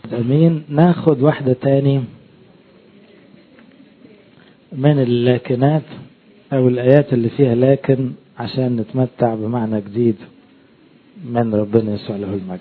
امين ناخد واحدة تاني من اللاكنات او الايات اللي فيها لكن عشان نتمتع بمعنى جديد من ربنا يسوع له المجد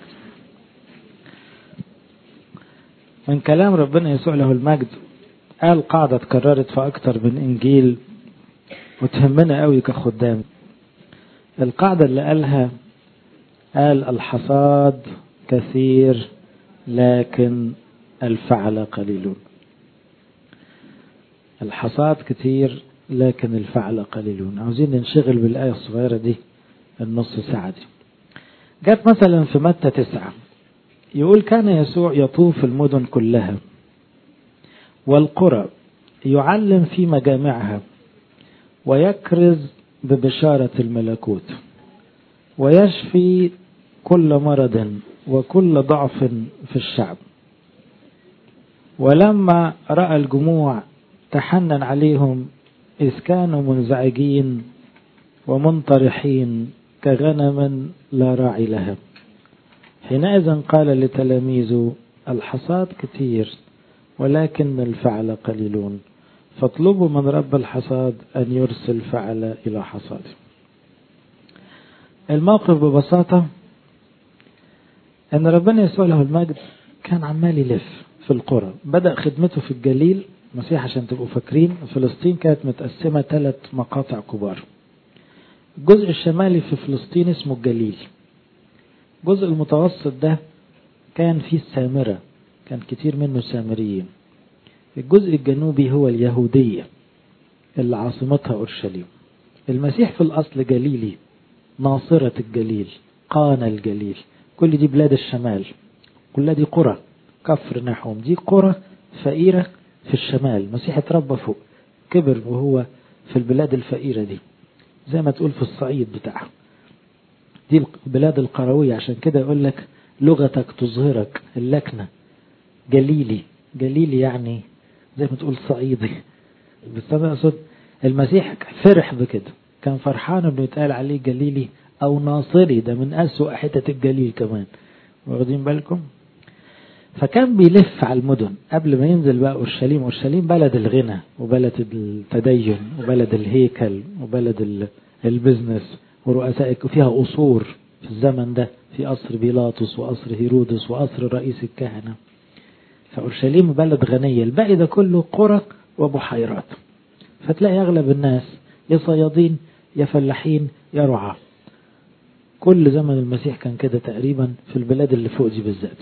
من كلام ربنا يسوع له المجد قال قاعدة اتكررت في أكتر من إنجيل وتهمنا قوي كخدام القاعدة اللي قالها قال الحصاد كثير لكن الفعل قليلون الحصاد كتير لكن الفعل قليلون عاوزين ننشغل بالآية الصغيرة دي النص ساعة دي جت مثلا في متى تسعة يقول كان يسوع يطوف المدن كلها والقرى يعلم في مجامعها ويكرز ببشارة الملكوت ويشفي كل مرض وكل ضعف في الشعب ولما رأى الجموع تحنن عليهم إذ كانوا منزعجين ومنطرحين كغنم لا راعي لها حينئذ قال لتلاميذه الحصاد كثير ولكن الفعل قليلون فاطلبوا من رب الحصاد أن يرسل فعل إلى حصاده الموقف ببساطة أن ربنا يسوع له المجد كان عمال يلف في القرى بدأ خدمته في الجليل مسيح عشان تبقوا فاكرين فلسطين كانت متقسمة ثلاث مقاطع كبار الجزء الشمالي في فلسطين اسمه الجليل الجزء المتوسط ده كان فيه السامرة كان كتير منه سامريين الجزء الجنوبي هو اليهودية اللي عاصمتها أورشليم المسيح في الأصل جليلي ناصرة الجليل قانا الجليل كل دي بلاد الشمال كلها دي قرى كفر نحوم دي قرى فقيرة في الشمال المسيح اتربى فوق كبر وهو في البلاد الفقيرة دي زي ما تقول في الصعيد بتاعها دي البلاد القروية عشان كده يقول لك لغتك تظهرك اللكنة جليلي جليلي يعني زي ما تقول صعيدي بس انا اقصد المسيح فرح بكده كان فرحان انه يتقال عليه جليلي او ناصري ده من اسوأ حتت الجليل كمان واخدين بالكم فكان بيلف على المدن قبل ما ينزل بقى اورشليم اورشليم بلد الغنى وبلد التدين وبلد الهيكل وبلد البزنس ورؤساء فيها قصور في الزمن ده في قصر بيلاطس وقصر هيرودس وقصر رئيس الكهنه فأورشليم بلد غنية الباقي ده كله قرى وبحيرات فتلاقي أغلب الناس يا صيادين يا فلاحين يا رعاة كل زمن المسيح كان كده تقريبا في البلاد اللي فوق دي بالذات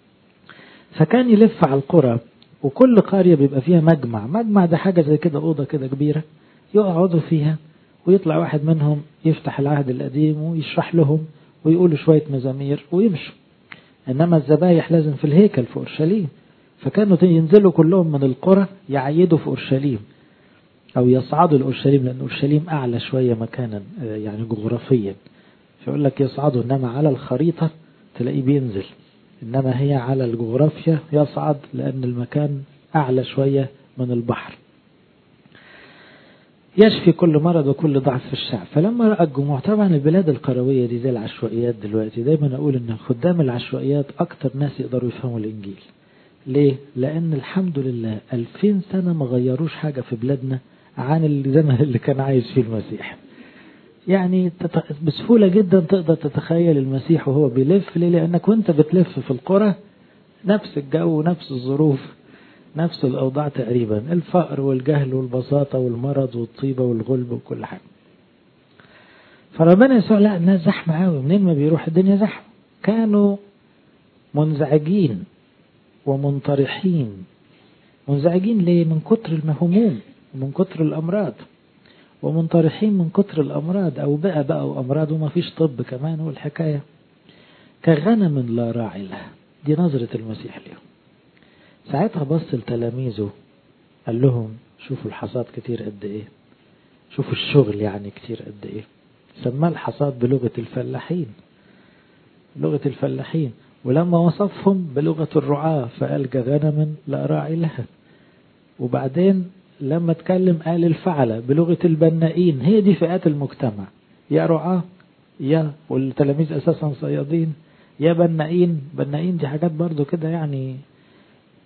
فكان يلف على القرى وكل قرية بيبقى فيها مجمع مجمع ده حاجة زي كده أوضة كده كبيرة يقعدوا فيها ويطلع واحد منهم يفتح العهد القديم ويشرح لهم ويقولوا شوية مزامير ويمشوا إنما الذبايح لازم في الهيكل في أورشليم فكانوا ينزلوا كلهم من القرى يعيدوا في أورشليم أو يصعدوا لأورشليم لأن أورشليم أعلى شوية مكانا يعني جغرافيا فيقول لك يصعدوا إنما على الخريطة تلاقيه بينزل إنما هي على الجغرافيا يصعد لأن المكان أعلى شوية من البحر يشفي كل مرض وكل ضعف في الشعب فلما رأى الجموع طبعا البلاد القروية دي زي العشوائيات دلوقتي دايما أقول إن خدام العشوائيات أكتر ناس يقدروا يفهموا الإنجيل ليه؟ لأن الحمد لله ألفين سنة ما غيروش حاجة في بلادنا عن الزمن اللي كان عايش فيه المسيح يعني بسهولة جدا تقدر تتخيل المسيح وهو بيلف ليه؟ لأنك وانت بتلف في القرى نفس الجو نفس الظروف نفس الأوضاع تقريبا الفقر والجهل والبساطة والمرض والطيبة والغلب وكل حاجة فربنا يسوع لا الناس زحمة قوي منين ما بيروح الدنيا زحمة كانوا منزعجين ومنطرحين منزعجين ليه من كتر المهموم ومن كتر الأمراض ومنطرحين من كتر الأمراض أو بقى بقى وأمراض وما فيش طب كمان والحكاية كغنم لا راعي لها دي نظرة المسيح ليهم ساعتها بص لتلاميذه قال لهم شوفوا الحصاد كتير قد ايه شوفوا الشغل يعني كتير قد ايه سماه الحصاد بلغة الفلاحين لغة الفلاحين ولما وصفهم بلغة الرعاة فقال كغنم لا راعي لها وبعدين لما اتكلم قال الفعلة بلغة البنائين هي دي فئات المجتمع يا رعاة يا والتلاميذ أساسا صيادين يا بنائين بنائين دي حاجات برضو كده يعني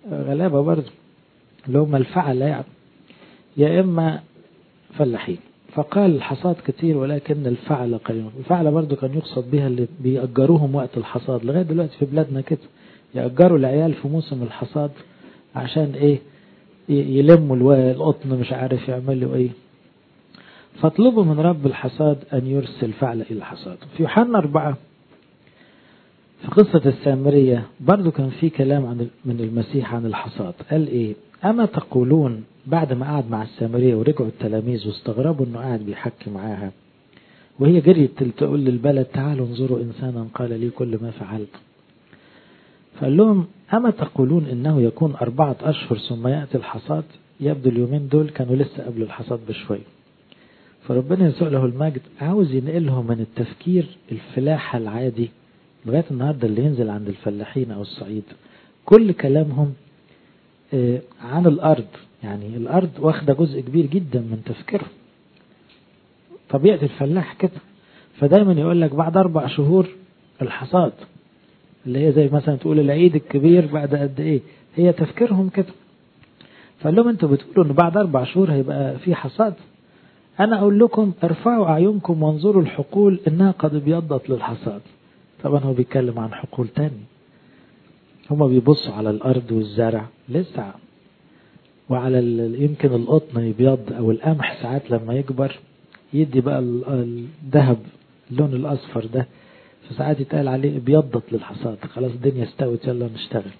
غلابة برضه اللي هم الفعلة يعني يا إما فلاحين فقال الحصاد كتير ولكن الفعلة قليل الفعلة برضه كان يقصد بها اللي بيأجروهم وقت الحصاد لغاية دلوقتي في بلادنا كده يأجروا العيال في موسم الحصاد عشان ايه يلموا القطن مش عارف يعملوا ايه فاطلبوا من رب الحصاد أن يرسل فعل إلى الحصاد في يوحنا أربعة في قصة السامرية برضو كان في كلام عن من المسيح عن الحصاد قال إيه أما تقولون بعد ما قعد مع السامرية ورجعوا التلاميذ واستغربوا أنه قاعد بيحكي معاها وهي جريت تقول للبلد تعالوا انظروا إنسانا قال لي كل ما فعلت فقال لهم أما تقولون إنه يكون أربعة أشهر ثم يأتي الحصاد يبدو اليومين دول كانوا لسه قبل الحصاد بشوية فربنا يسوع له المجد عاوز ينقلهم من التفكير الفلاحة العادي لغاية النهاردة اللي ينزل عند الفلاحين أو الصعيد كل كلامهم عن الأرض يعني الأرض واخدة جزء كبير جدا من تفكيرهم طبيعة الفلاح كده فدايما يقول لك بعد أربع شهور الحصاد اللي هي زي مثلا تقول العيد الكبير بعد قد إيه هي تفكيرهم كده فقال لهم انتوا بتقولوا ان بعد أربع شهور هيبقى في حصاد أنا أقول لكم ارفعوا أعينكم وانظروا الحقول إنها قد ابيضت للحصاد طبعا هو بيتكلم عن حقول تاني هما بيبصوا على الأرض والزرع لسه وعلى يمكن القطن يبيض أو القمح ساعات لما يكبر يدي بقى الذهب اللون الأصفر ده فساعات يتقال عليه ابيضت للحصاد خلاص الدنيا استوت يلا نشتغل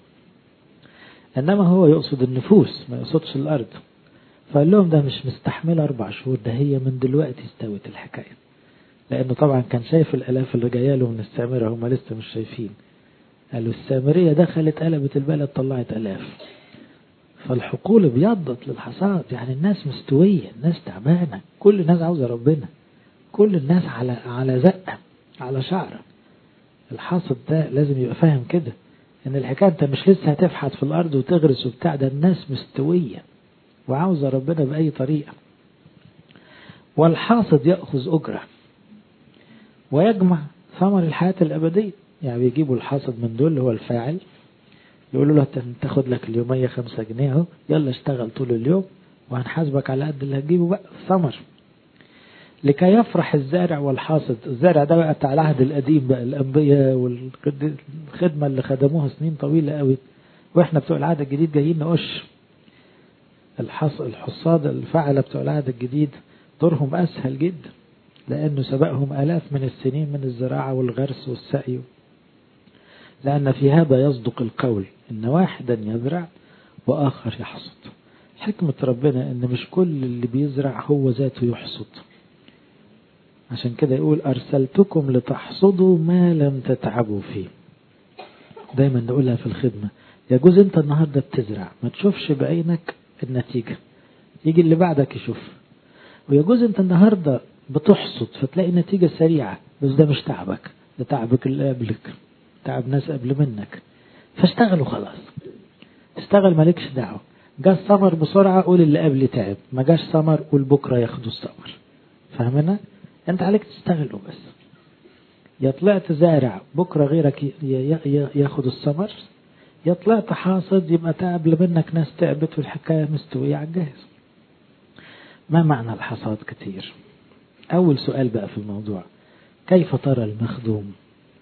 إنما هو يقصد النفوس ما يقصدش الأرض فقال لهم ده مش مستحملة أربع شهور ده هي من دلوقتي استوت الحكاية لأنه طبعا كان شايف الألاف اللي جايه له من السامرة هم لسه مش شايفين قالوا السامرية دخلت قلبت البلد طلعت ألاف فالحقول ابيضت للحصاد يعني الناس مستوية الناس تعبانة كل الناس عاوزة ربنا كل الناس على على زقة على شعرة الحاصد ده لازم يبقى فاهم كده ان الحكاية انت مش لسه هتفحت في الارض وتغرس وبتاع ده الناس مستوية وعاوزة ربنا بأي طريقة والحاصد يأخذ أجرة ويجمع ثمر الحياة الأبدية يعني بيجيبوا الحاصد من دول اللي هو الفاعل يقولوا له تاخد لك اليومية خمسة جنيه اهو يلا اشتغل طول اليوم وهنحاسبك على قد اللي هتجيبه بقى ثمر لكي يفرح الزارع والحاصد الزارع ده بقى بتاع العهد القديم بقى الأنبياء والخدمة اللي خدموها سنين طويلة قوي واحنا بتوع العهد الجديد جايين نقش الحصاد الفعلة بتوع العهد الجديد دورهم أسهل جدا لأنه سبقهم آلاف من السنين من الزراعة والغرس والسقي لأن في هذا يصدق القول إن واحدا يزرع وآخر يحصد حكمة ربنا إن مش كل اللي بيزرع هو ذاته يحصد عشان كده يقول أرسلتكم لتحصدوا ما لم تتعبوا فيه دايما نقولها في الخدمة يجوز انت النهاردة بتزرع ما تشوفش بعينك النتيجة يجي اللي بعدك يشوف ويجوز انت النهاردة بتحصد فتلاقي نتيجة سريعة بس ده مش تعبك ده تعبك اللي قبلك تعب ناس قبل منك فاشتغلوا خلاص اشتغل مالكش دعوة جاء الثمر بسرعة قول اللي قبلي تعب ما جاش ثمر قول بكرة ياخدوا الثمر فاهمنا انت عليك تشتغلوا بس يا طلعت زارع بكرة غيرك ياخد الثمر يا طلعت حاصد يبقى قبل منك ناس تعبت والحكاية مستوية على الجاهز ما معنى الحصاد كتير أول سؤال بقى في الموضوع كيف ترى المخدوم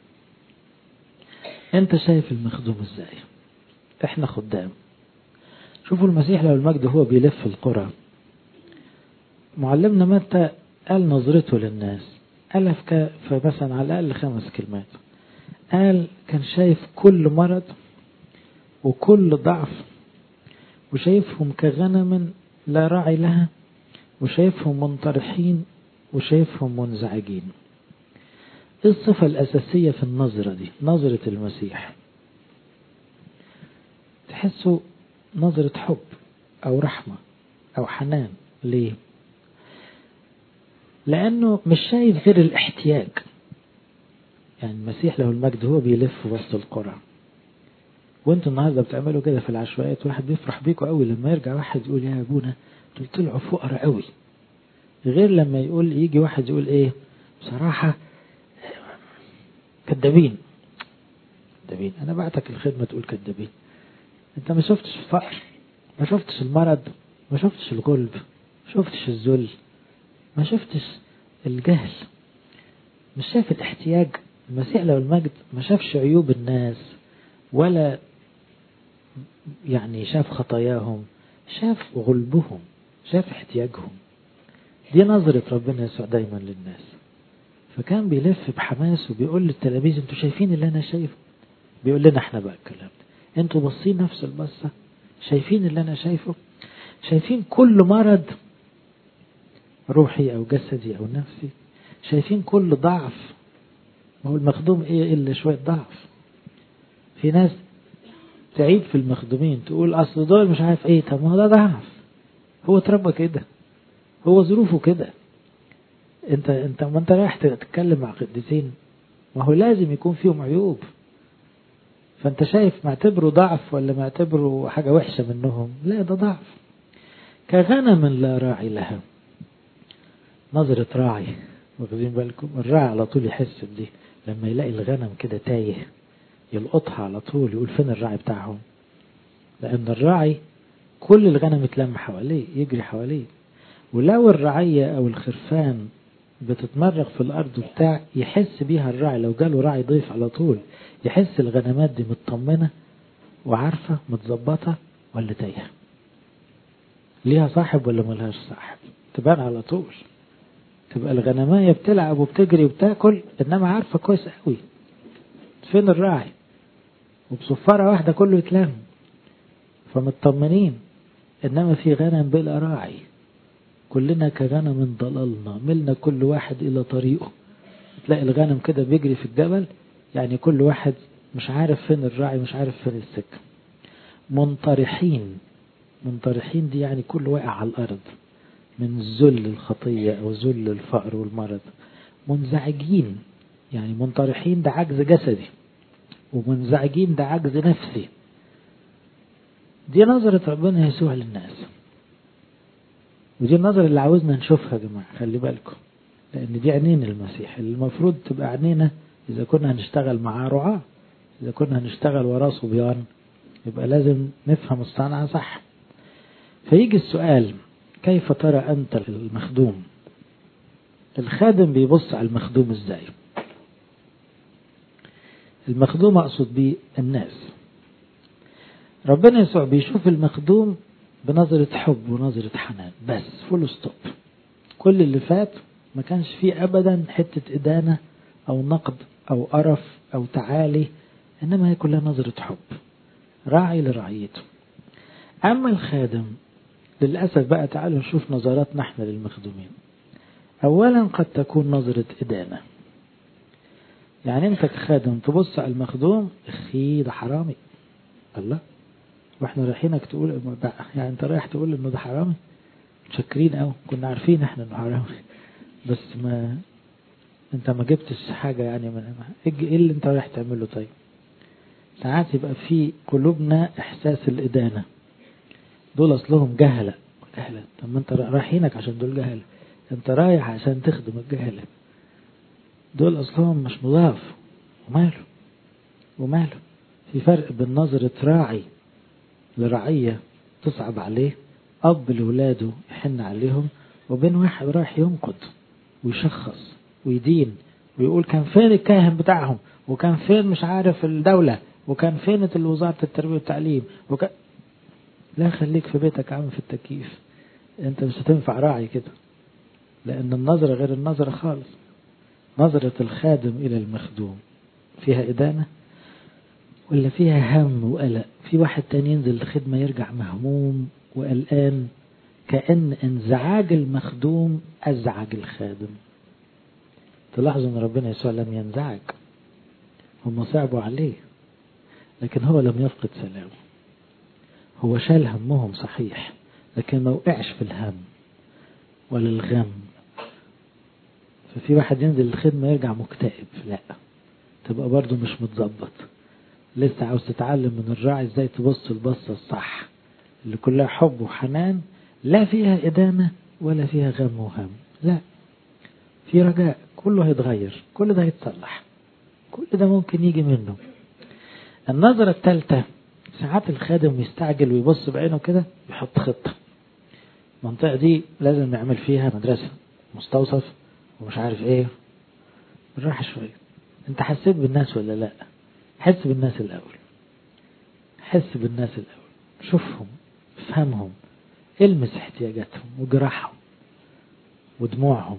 أنت شايف المخدوم إزاي إحنا خدام شوفوا المسيح لو المجد هو بيلف القرى معلمنا متى قال نظرته للناس قال فمثلا على الأقل خمس كلمات قال كان شايف كل مرض وكل ضعف وشايفهم كغنم لا راعي لها وشايفهم منطرحين وشايفهم منزعجين ايه الصفة الأساسية في النظرة دي نظرة المسيح تحسوا نظرة حب أو رحمة أو حنان ليه لأنه مش شايف غير الاحتياج يعني المسيح له المجد هو بيلف وسط القرى وانتوا النهارده بتعملوا كده في العشوائيات واحد بيفرح بيكوا قوي لما يرجع واحد يقول يا ابونا دول طلعوا فقراء قوي غير لما يقول يجي واحد يقول ايه بصراحة كدابين كدابين انا بعتك الخدمة تقول كدابين انت ما شفتش الفقر ما شفتش المرض ما شفتش الغلب ما شفتش الذل ما شفتش الجهل مش شايف الاحتياج المسيح لو المجد ما شافش عيوب الناس ولا يعني شاف خطاياهم شاف غلبهم شاف احتياجهم دي نظرة ربنا يسوع دايما للناس فكان بيلف بحماس وبيقول للتلاميذ انتوا شايفين اللي انا شايفه بيقول لنا احنا بقى الكلام ده انتوا باصين نفس البصة شايفين اللي انا شايفه شايفين كل مرض روحي او جسدي او نفسي شايفين كل ضعف ما هو المخدوم ايه الا شوية ضعف في ناس تعيب في المخدومين تقول اصل دول مش عارف ايه طب ما هو ده ضعف هو اتربى كده هو ظروفه كده انت انت ما انت رايح تتكلم مع قديسين ما هو لازم يكون فيهم عيوب فانت شايف معتبره ضعف ولا معتبره حاجة وحشة منهم لا ده ضعف كغنم لا راعي لها نظرة راعي واخدين بالكم الراعي على طول يحس بدي لما يلاقي الغنم كده تايه يلقطها على طول يقول فين الراعي بتاعهم لأن الراعي كل الغنم اتلم حواليه يجري حواليه ولو الرعية أو الخرفان بتتمرغ في الأرض وبتاع يحس بيها الراعي لو جاله راعي ضيف على طول يحس الغنمات دي مطمنة وعارفة متظبطة ولا تايهة ليها صاحب ولا ملهاش صاحب تبان على طول تبقى الغنماية بتلعب وبتجري وبتاكل إنما عارفة كويس قوي فين الراعي وبصفارة واحدة كله يتلم فمطمنين إنما في غنم بلا راعي كلنا كغنم ضللنا ملنا كل واحد إلى طريقه تلاقي الغنم كده بيجري في الجبل يعني كل واحد مش عارف فين الراعي مش عارف فين السكة منطرحين منطرحين دي يعني كل واقع على الأرض من ذل الخطية أو ذل الفقر والمرض منزعجين يعني منطرحين ده عجز جسدي ومنزعجين ده عجز نفسي دي نظرة ربنا يسوع للناس ودي النظرة اللي عاوزنا نشوفها يا جماعة خلي بالكم لأن دي عينين المسيح اللي المفروض تبقى عينينا إذا كنا هنشتغل معاه رعاة إذا كنا هنشتغل وراه صبيان يبقى لازم نفهم الصنعة صح فيجي السؤال كيف ترى أنت المخدوم الخادم بيبص على المخدوم ازاي المخدوم أقصد بيه الناس ربنا يسوع بيشوف المخدوم بنظرة حب ونظرة حنان بس فول ستوب كل اللي فات ما كانش فيه أبدا حتة إدانة أو نقد أو قرف أو تعالي إنما هي كلها نظرة حب راعي لرعيته أما الخادم للأسف بقى تعالوا نشوف نظراتنا احنا للمخدومين أولا قد تكون نظرة إدانة يعني أنت كخادم تبص على المخدوم اخي ده حرامي الله واحنا رايحينك تقول يعني انت رايح تقول انه ده حرامي متشكرين قوي كنا عارفين احنا انه حرامي بس ما انت ما جبتش حاجة يعني من ايه اللي انت رايح تعمله طيب ساعات يبقى في قلوبنا احساس الادانة دول اصلهم جهلة جهلة طب ما انت رايحينك عشان دول جهلة انت رايح عشان تخدم الجهلة دول اصلهم مش مضاف وماله وماله في فرق بين نظرة راعي لرعية تصعب عليه أب لولاده يحن عليهم وبين واحد رايح ينقد ويشخص ويدين ويقول كان فين الكاهن بتاعهم وكان فين مش عارف الدولة وكان فين وزارة التربية والتعليم وكان لا خليك في بيتك عم في التكييف انت مش هتنفع راعي كده لأن النظرة غير النظرة خالص نظرة الخادم إلى المخدوم فيها إدانة ولا فيها هم وقلق في واحد تاني ينزل الخدمة يرجع مهموم وقلقان كأن انزعاج المخدوم أزعج الخادم تلاحظوا أن ربنا يسوع لم ينزعج هم صعبوا عليه لكن هو لم يفقد سلامه هو شال همهم صحيح لكن ما وقعش في الهم ولا الغم ففي واحد ينزل الخدمة يرجع مكتئب لا تبقى برضه مش متظبط لسه عاوز تتعلم من الراعي ازاي تبص البصة الصح اللي كلها حب وحنان لا فيها إدانة ولا فيها غم وهم لا في رجاء كله هيتغير كل ده هيتصلح كل ده ممكن يجي منه النظرة الثالثة ساعات الخادم يستعجل ويبص بعينه كده يحط خطة المنطقة دي لازم نعمل فيها مدرسة مستوصف ومش عارف ايه بالراحة شوية انت حسيت بالناس ولا لا حس بالناس الاول حس بالناس الاول شوفهم افهمهم المس احتياجاتهم وجراحهم ودموعهم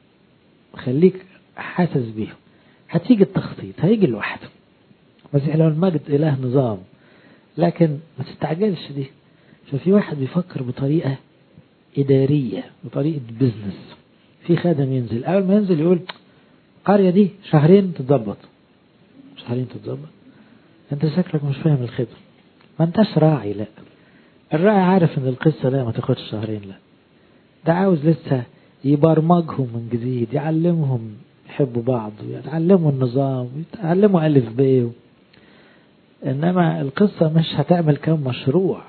خليك حاسس بيهم هتيجي التخطيط هيجي لوحده مسيح له المجد إله نظام لكن ما تستعجلش دي ففي واحد بيفكر بطريقة إدارية بطريقة بزنس في خادم ينزل أول ما ينزل يقول القرية دي شهرين تتظبط شهرين تتظبط أنت شكلك مش فاهم الخدمة ما أنتش راعي لا الراعي عارف إن القصة لا ما تاخدش شهرين لا ده عاوز لسه يبرمجهم من جديد يعلمهم يحبوا بعض ويتعلموا النظام ويتعلموا ألف ب إنما القصة مش هتعمل كم مشروع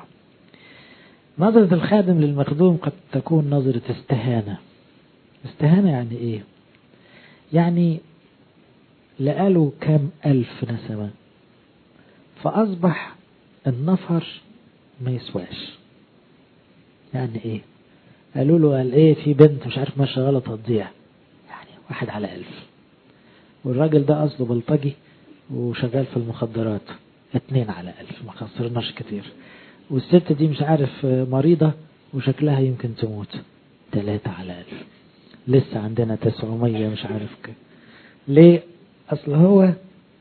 نظرة الخادم للمخدوم قد تكون نظرة استهانة استهانة يعني إيه يعني لقاله كم ألف نسمة فأصبح النفر ما يسواش يعني إيه قالوا له قال إيه في بنت مش عارف ماشية غلط هتضيع يعني واحد على ألف والراجل ده أصله بلطجي وشغال في المخدرات اتنين على ألف ما خسرناش كتير والست دي مش عارف مريضة وشكلها يمكن تموت تلاتة على ألف لسه عندنا تسعمية مش عارف كده ليه أصل هو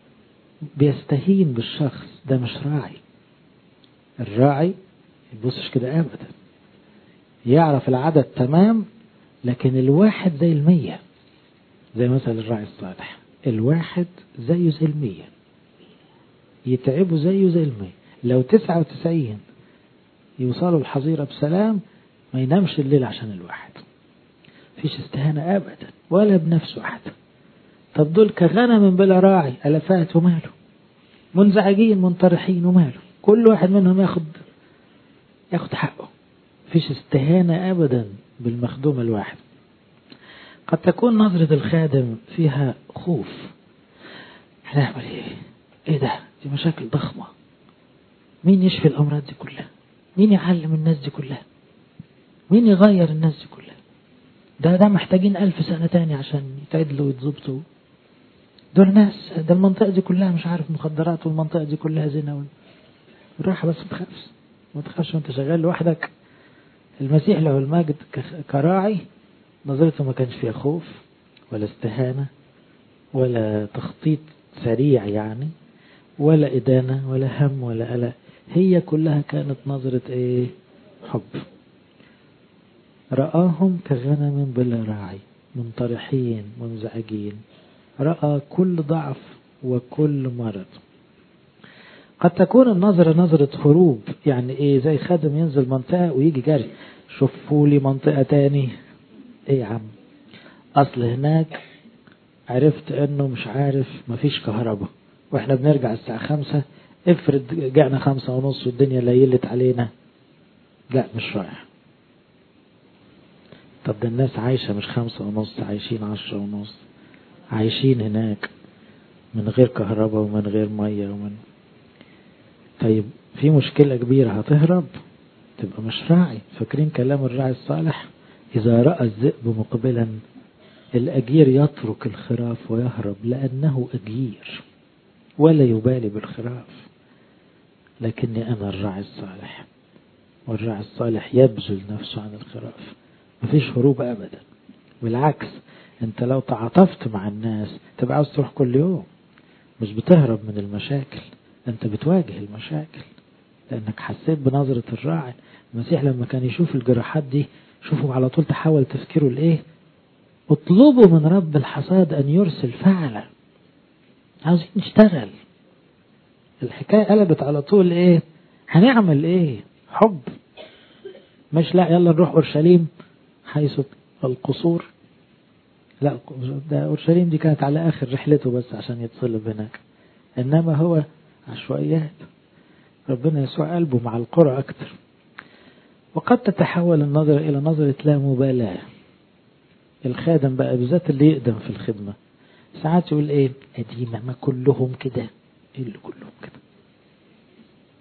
بيستهين بالشخص ده مش راعي الراعي يبصش كده أبدا يعرف العدد تمام لكن الواحد زي المية زي مثل الراعي الصالح الواحد زيه زي المية يتعبوا زيه زي المية لو تسعة وتسعين يوصلوا الحظيرة بسلام ما ينامش الليل عشان الواحد فيش استهانة أبدا ولا بنفسه حتى طب دول كغنم بلا راعي ألفات وماله منزعجين منطرحين وماله كل واحد منهم ياخد ياخد حقه فيش استهانة أبدا بالمخدوم الواحد قد تكون نظرة الخادم فيها خوف هنعمل ايه ايه ده دي مشاكل ضخمة مين يشفي الأمراض دي كلها مين يعلم الناس دي كلها مين يغير الناس دي كلها ده ده محتاجين ألف سنة تاني عشان يتعدلوا ويتظبطوا دول ناس ده المنطقة دي كلها مش عارف مخدرات والمنطقة دي كلها زنا راح بس ما تخافش ما تخافش وانت شغال لوحدك المسيح له المجد كراعي نظرته ما كانش فيها خوف ولا استهانة ولا تخطيط سريع يعني ولا إدانة ولا هم ولا قلق هي كلها كانت نظرة ايه حب رآهم كغنم بلا راعي منطرحين منزعجين رأى كل ضعف وكل مرض قد تكون النظرة نظرة هروب يعني ايه زي خادم ينزل منطقة ويجي جري شوفوا لي منطقة تاني ايه يا عم اصل هناك عرفت انه مش عارف مفيش كهرباء واحنا بنرجع الساعة خمسة افرض رجعنا خمسة ونص والدنيا ليلت علينا لا مش رايح طب ده الناس عايشة مش خمسة ونص عايشين عشرة ونص عايشين هناك من غير كهرباء ومن غير مية ومن طيب في مشكلة كبيرة هتهرب تبقى مش راعي فاكرين كلام الراعي الصالح إذا رأى الذئب مقبلا الأجير يترك الخراف ويهرب لأنه أجير ولا يبالي بالخراف لكني أنا الراعي الصالح والراعي الصالح يبذل نفسه عن الخراف مفيش هروب أبدا بالعكس انت لو تعاطفت مع الناس تبقى عاوز تروح كل يوم مش بتهرب من المشاكل انت بتواجه المشاكل لانك حسيت بنظرة الراعي المسيح لما كان يشوف الجراحات دي شوفوا على طول تحول تفكيره لايه اطلبوا من رب الحصاد ان يرسل فعلا عاوزين نشتغل الحكاية قلبت على طول ايه هنعمل ايه حب مش لا يلا نروح اورشليم حيث القصور لا ده اورشليم دي كانت على اخر رحلته بس عشان يتصلب هناك انما هو عشوائيات ربنا يسوع قلبه مع القرى اكتر وقد تتحول النظرة الى نظرة لا مبالاة الخادم بقى بالذات اللي يقدم في الخدمة ساعات يقول ايه قديمة ما كلهم كده ايه اللي كلهم كده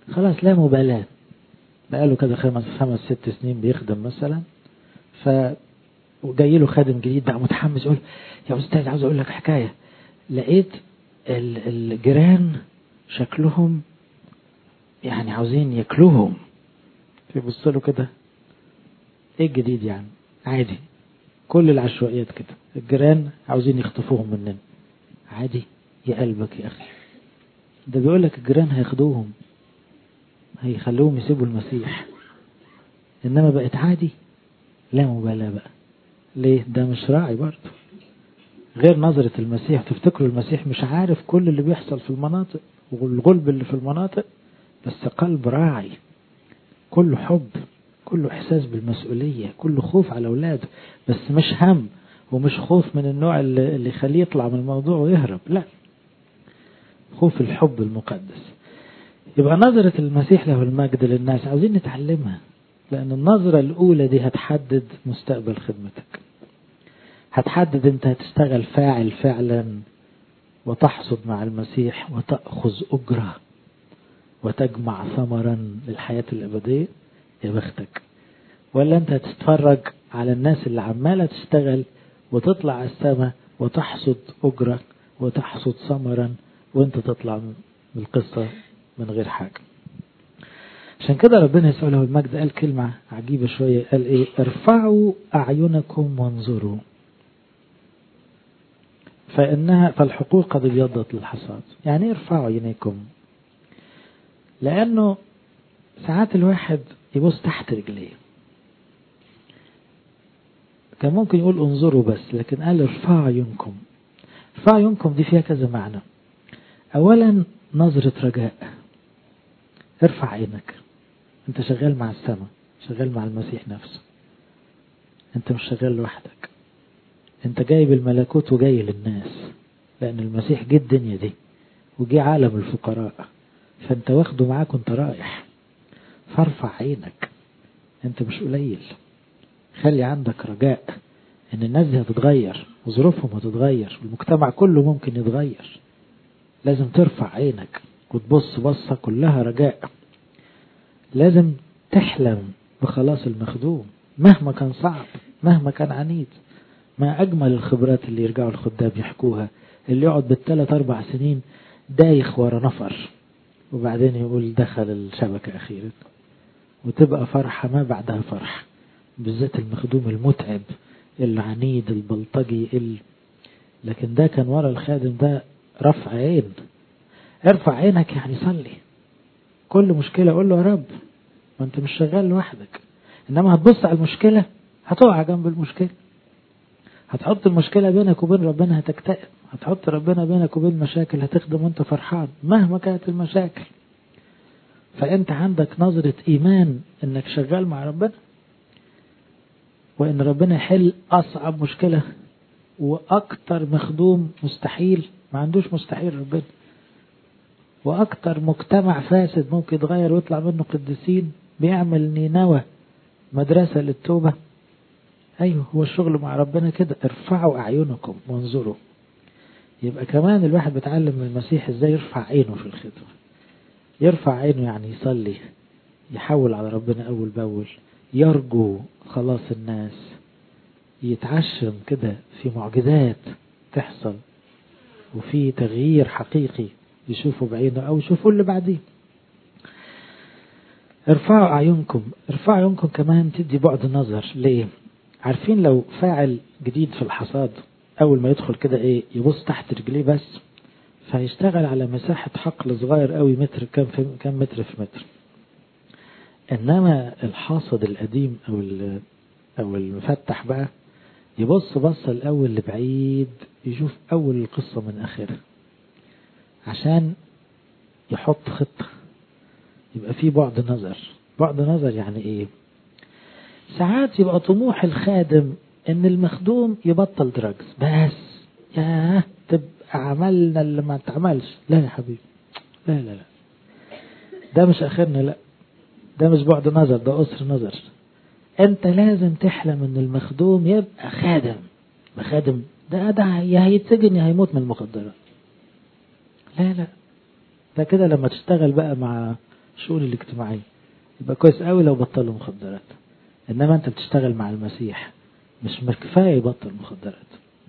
خلاص لا مبالاة بقاله كده خمس خمس ست سنين بيخدم مثلا ف وجاي له خادم جديد بقى متحمس يقول يا استاذ عاوز اقول لك حكايه لقيت الجيران شكلهم يعني عاوزين ياكلوهم فيبص له كده ايه الجديد يعني عادي كل العشوائيات كده الجيران عاوزين يخطفوهم مننا عادي يا قلبك يا اخي ده بيقول لك الجيران هياخدوهم هيخلوهم يسيبوا المسيح انما بقت عادي لا مبالاة بقى ليه ده مش راعي برضه غير نظرة المسيح تفتكروا المسيح مش عارف كل اللي بيحصل في المناطق والغلب اللي في المناطق بس قلب راعي كله حب كله إحساس بالمسؤولية كله خوف على أولاده بس مش هم ومش خوف من النوع اللي يخليه يطلع من الموضوع ويهرب لا خوف الحب المقدس يبقى نظرة المسيح له المجد للناس عاوزين نتعلمها لأن النظرة الأولى دي هتحدد مستقبل خدمتك هتحدد أنت هتشتغل فاعل فعلا وتحصد مع المسيح وتأخذ أجرة وتجمع ثمرا للحياة الأبدية يا بختك ولا أنت هتتفرج على الناس اللي عمالة تشتغل وتطلع على السماء وتحصد أجرة وتحصد ثمرا وأنت تطلع من القصة من غير حاجة عشان كده ربنا يسوع له المجد قال كلمة عجيبة شوية قال ايه ارفعوا اعينكم وانظروا فانها فالحقول قد ابيضت للحصاد يعني ايه ارفعوا عينيكم لانه ساعات الواحد يبص تحت رجليه كان ممكن يقول انظروا بس لكن قال ارفعوا عيونكم ارفعوا عيونكم دي فيها كذا معنى اولا نظرة رجاء ارفع عينك انت شغال مع السماء شغال مع المسيح نفسه انت مش شغال لوحدك انت جايب الملكوت وجاي للناس لان المسيح جه الدنيا دي وجه عالم الفقراء فانت واخده معاك وانت رايح فارفع عينك انت مش قليل خلي عندك رجاء ان الناس دي هتتغير وظروفهم هتتغير والمجتمع كله ممكن يتغير لازم ترفع عينك وتبص بصة كلها رجاء لازم تحلم بخلاص المخدوم مهما كان صعب مهما كان عنيد ما أجمل الخبرات اللي يرجعوا الخدام يحكوها اللي يقعد بالثلاث أربع سنين دايخ ورا نفر وبعدين يقول دخل الشبكة أخيرا وتبقى فرحة ما بعدها فرحة بالذات المخدوم المتعب العنيد البلطجي ال... لكن ده كان ورا الخادم ده رفع عين ارفع عينك يعني صلي كل مشكلة قول له يا رب ما انت مش شغال لوحدك انما هتبص على المشكلة هتقع جنب المشكلة هتحط المشكلة بينك وبين ربنا هتكتئب هتحط ربنا بينك وبين مشاكل هتخدم وانت فرحان مهما كانت المشاكل فانت عندك نظرة ايمان انك شغال مع ربنا وان ربنا يحل اصعب مشكلة واكتر مخدوم مستحيل ما عندوش مستحيل ربنا واكتر مجتمع فاسد ممكن يتغير ويطلع منه قديسين بيعمل نينوى مدرسة للتوبة ايوه هو الشغل مع ربنا كده ارفعوا اعينكم وانظروا يبقى كمان الواحد بيتعلم من المسيح ازاي يرفع عينه في الخدمة يرفع عينه يعني يصلي يحول على ربنا اول باول يرجو خلاص الناس يتعشم كده في معجزات تحصل وفي تغيير حقيقي يشوفوا بعينه او يشوفوا اللي بعديه ارفعوا اعينكم ارفعوا اعينكم كمان تدي بعد نظر ليه عارفين لو فاعل جديد في الحصاد اول ما يدخل كده ايه يبص تحت رجليه بس فهيشتغل على مساحة حقل صغير قوي متر كم في كم متر في متر انما الحاصد القديم او او المفتح بقى يبص بصة الاول لبعيد يشوف اول القصة من اخرها عشان يحط خطة يبقى في بعد نظر بعد نظر يعني ايه ساعات يبقى طموح الخادم ان المخدوم يبطل دراجز بس ياه تبقى عملنا اللي ما اتعملش لا يا حبيبي لا لا لا ده مش اخرنا لا ده مش بعد نظر ده قصر نظر انت لازم تحلم ان المخدوم يبقى خادم خادم ده ده يا هيتسجن يا هيموت من المخدرات لا لا ده كده لما تشتغل بقى مع الشؤون الاجتماعية يبقى كويس قوي لو بطلوا مخدرات انما انت بتشتغل مع المسيح مش مش كفاية يبطل مخدرات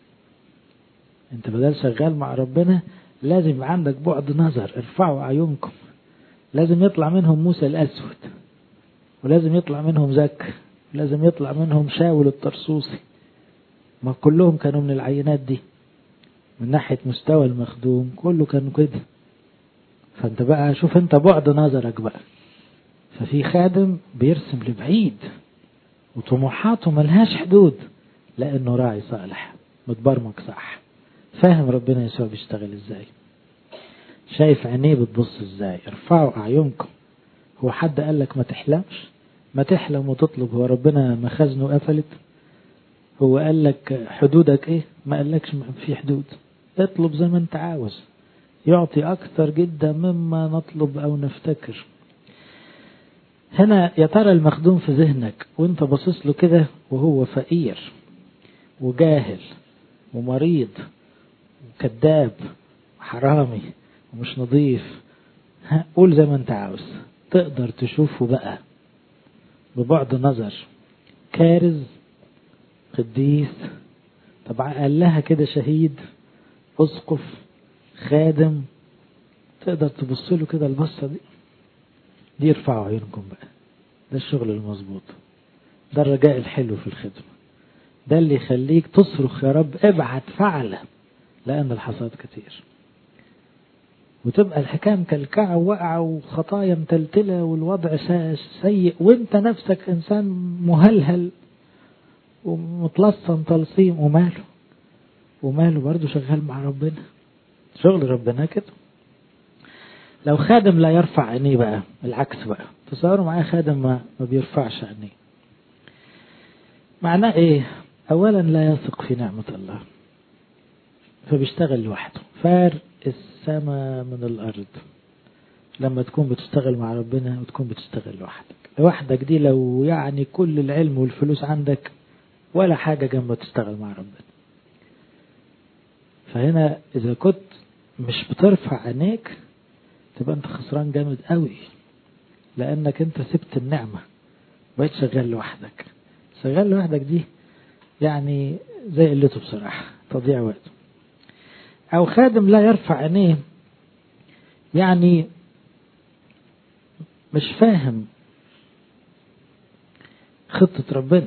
انت بدل شغال مع ربنا لازم يبقى عندك بعد نظر ارفعوا اعينكم لازم يطلع منهم موسى الاسود ولازم يطلع منهم زك ولازم يطلع منهم شاول الطرسوسي ما كلهم كانوا من العينات دي من ناحية مستوى المخدوم كله كان كده فانت بقى شوف انت بعد نظرك بقى ففي خادم بيرسم لبعيد وطموحاته ملهاش حدود لانه راعي صالح متبرمج صح فاهم ربنا يسوع بيشتغل ازاي شايف عينيه بتبص ازاي ارفعوا اعينكم هو حد قال لك ما تحلمش ما تحلم وتطلب هو ربنا مخازنه قفلت هو قال لك حدودك ايه ما قالكش في حدود اطلب زي ما انت عاوز يعطي اكثر جدا مما نطلب او نفتكر هنا يا ترى المخدوم في ذهنك وانت باصص له كده وهو فقير وجاهل ومريض وكذاب وحرامي ومش نظيف قول زي ما انت عاوز تقدر تشوفه بقى ببعد نظر كارز قديس طبعا قال لها كده شهيد اسقف خادم تقدر تبص له كده البصه دي دي ارفعوا عيونكم بقى ده الشغل المظبوط ده الرجاء الحلو في الخدمة ده اللي يخليك تصرخ يا رب ابعت فعلة لأن الحصاد كتير وتبقى الحكاية مكلكعة وواقعة وخطايا متلتلة والوضع سيء وانت نفسك انسان مهلهل ومتلصم تلصيم وماله وماله برضه شغال مع ربنا شغل ربنا كده لو خادم لا يرفع عينيه بقى العكس بقى تصوروا معايا خادم ما, ما بيرفعش عينيه معناه ايه اولا لا يثق في نعمة الله فبيشتغل لوحده فارق السماء من الارض لما تكون بتشتغل مع ربنا وتكون بتشتغل لوحدك لوحدك دي لو يعني كل العلم والفلوس عندك ولا حاجة جنب تشتغل مع ربنا فهنا إذا كنت مش بترفع عينيك تبقى أنت خسران جامد قوي لأنك أنت سبت النعمة بقيت شغال لوحدك شغال لوحدك دي يعني زي قلته بصراحة تضيع وقت أو خادم لا يرفع عينيه يعني مش فاهم خطة ربنا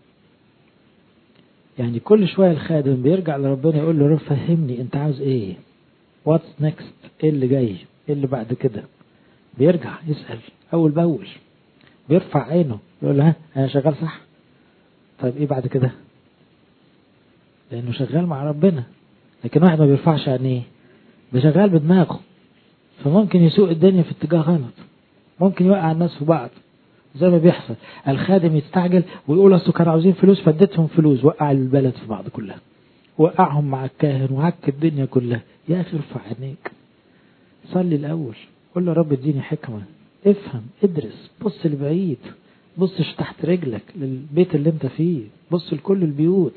يعني كل شوية الخادم بيرجع لربنا يقول له رب فهمني انت عاوز ايه واتس نيكست ايه اللي جاي ايه اللي بعد كده بيرجع يسأل اول باول بيرفع عينه يقول له ها انا شغال صح طيب ايه بعد كده لانه شغال مع ربنا لكن واحد ما بيرفعش عينيه بشغال بدماغه فممكن يسوق الدنيا في اتجاه غلط ممكن يوقع الناس في بعض زي ما بيحصل الخادم يستعجل ويقول اصل كانوا عاوزين فلوس فاديتهم فلوس وقع البلد في بعض كلها وقعهم مع الكاهن وعك الدنيا كلها يا اخي ارفع عينيك صلي الاول قول له رب اديني حكمه افهم ادرس بص لبعيد بصش تحت رجلك للبيت اللي انت فيه بص لكل البيوت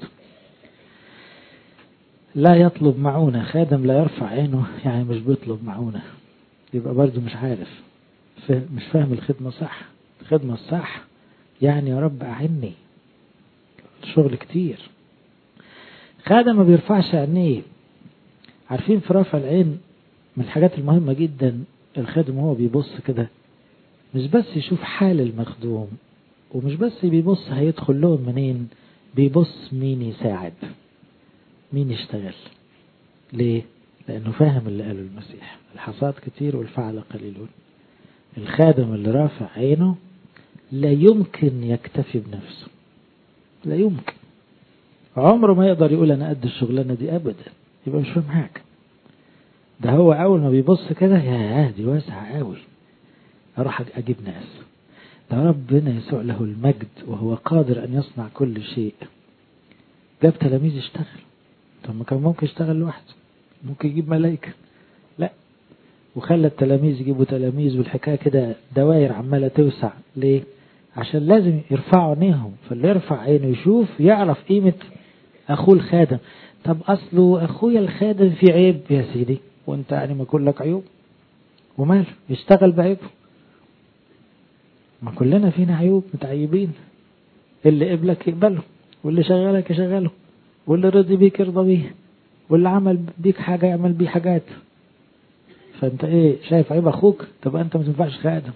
لا يطلب معونة خادم لا يرفع عينه يعني مش بيطلب معونة يبقى برضه مش عارف مش فاهم الخدمة صح الخدمة الصح يعني يا رب أعني شغل كتير خادم ما بيرفعش عينيه عارفين في رفع العين من الحاجات المهمة جدا الخادم هو بيبص كده مش بس يشوف حال المخدوم ومش بس بيبص هيدخل لهم منين بيبص مين يساعد مين يشتغل ليه لأنه فاهم اللي قاله المسيح الحصاد كتير والفعل قليلون الخادم اللي رافع عينه لا يمكن يكتفي بنفسه لا يمكن عمره ما يقدر يقول أنا قد الشغلانة دي أبدا يبقى مش فاهم حاجة ده هو أول ما بيبص كده يا دي واسعة قوي أروح أجيب ناس ده ربنا يسوع له المجد وهو قادر أن يصنع كل شيء جاب تلاميذ يشتغل طب ما كان ممكن يشتغل لوحده ممكن يجيب ملائكة لا وخلى التلاميذ يجيبوا تلاميذ والحكاية كده دوائر عمالة توسع ليه عشان لازم يرفعوا عينيهم فاللي يرفع عينه يشوف يعرف قيمة أخوه الخادم طب أصله أخويا الخادم في عيب يا سيدي وانت يعني ما كلك عيوب وماله يشتغل بعيبه ما كلنا فينا عيوب متعيبين اللي قبلك يقبله واللي شغلك يشغله واللي رضي بيك يرضى بيه واللي عمل بيك حاجة يعمل بيه حاجات فانت ايه شايف عيب اخوك تبقى انت ما تنفعش خادم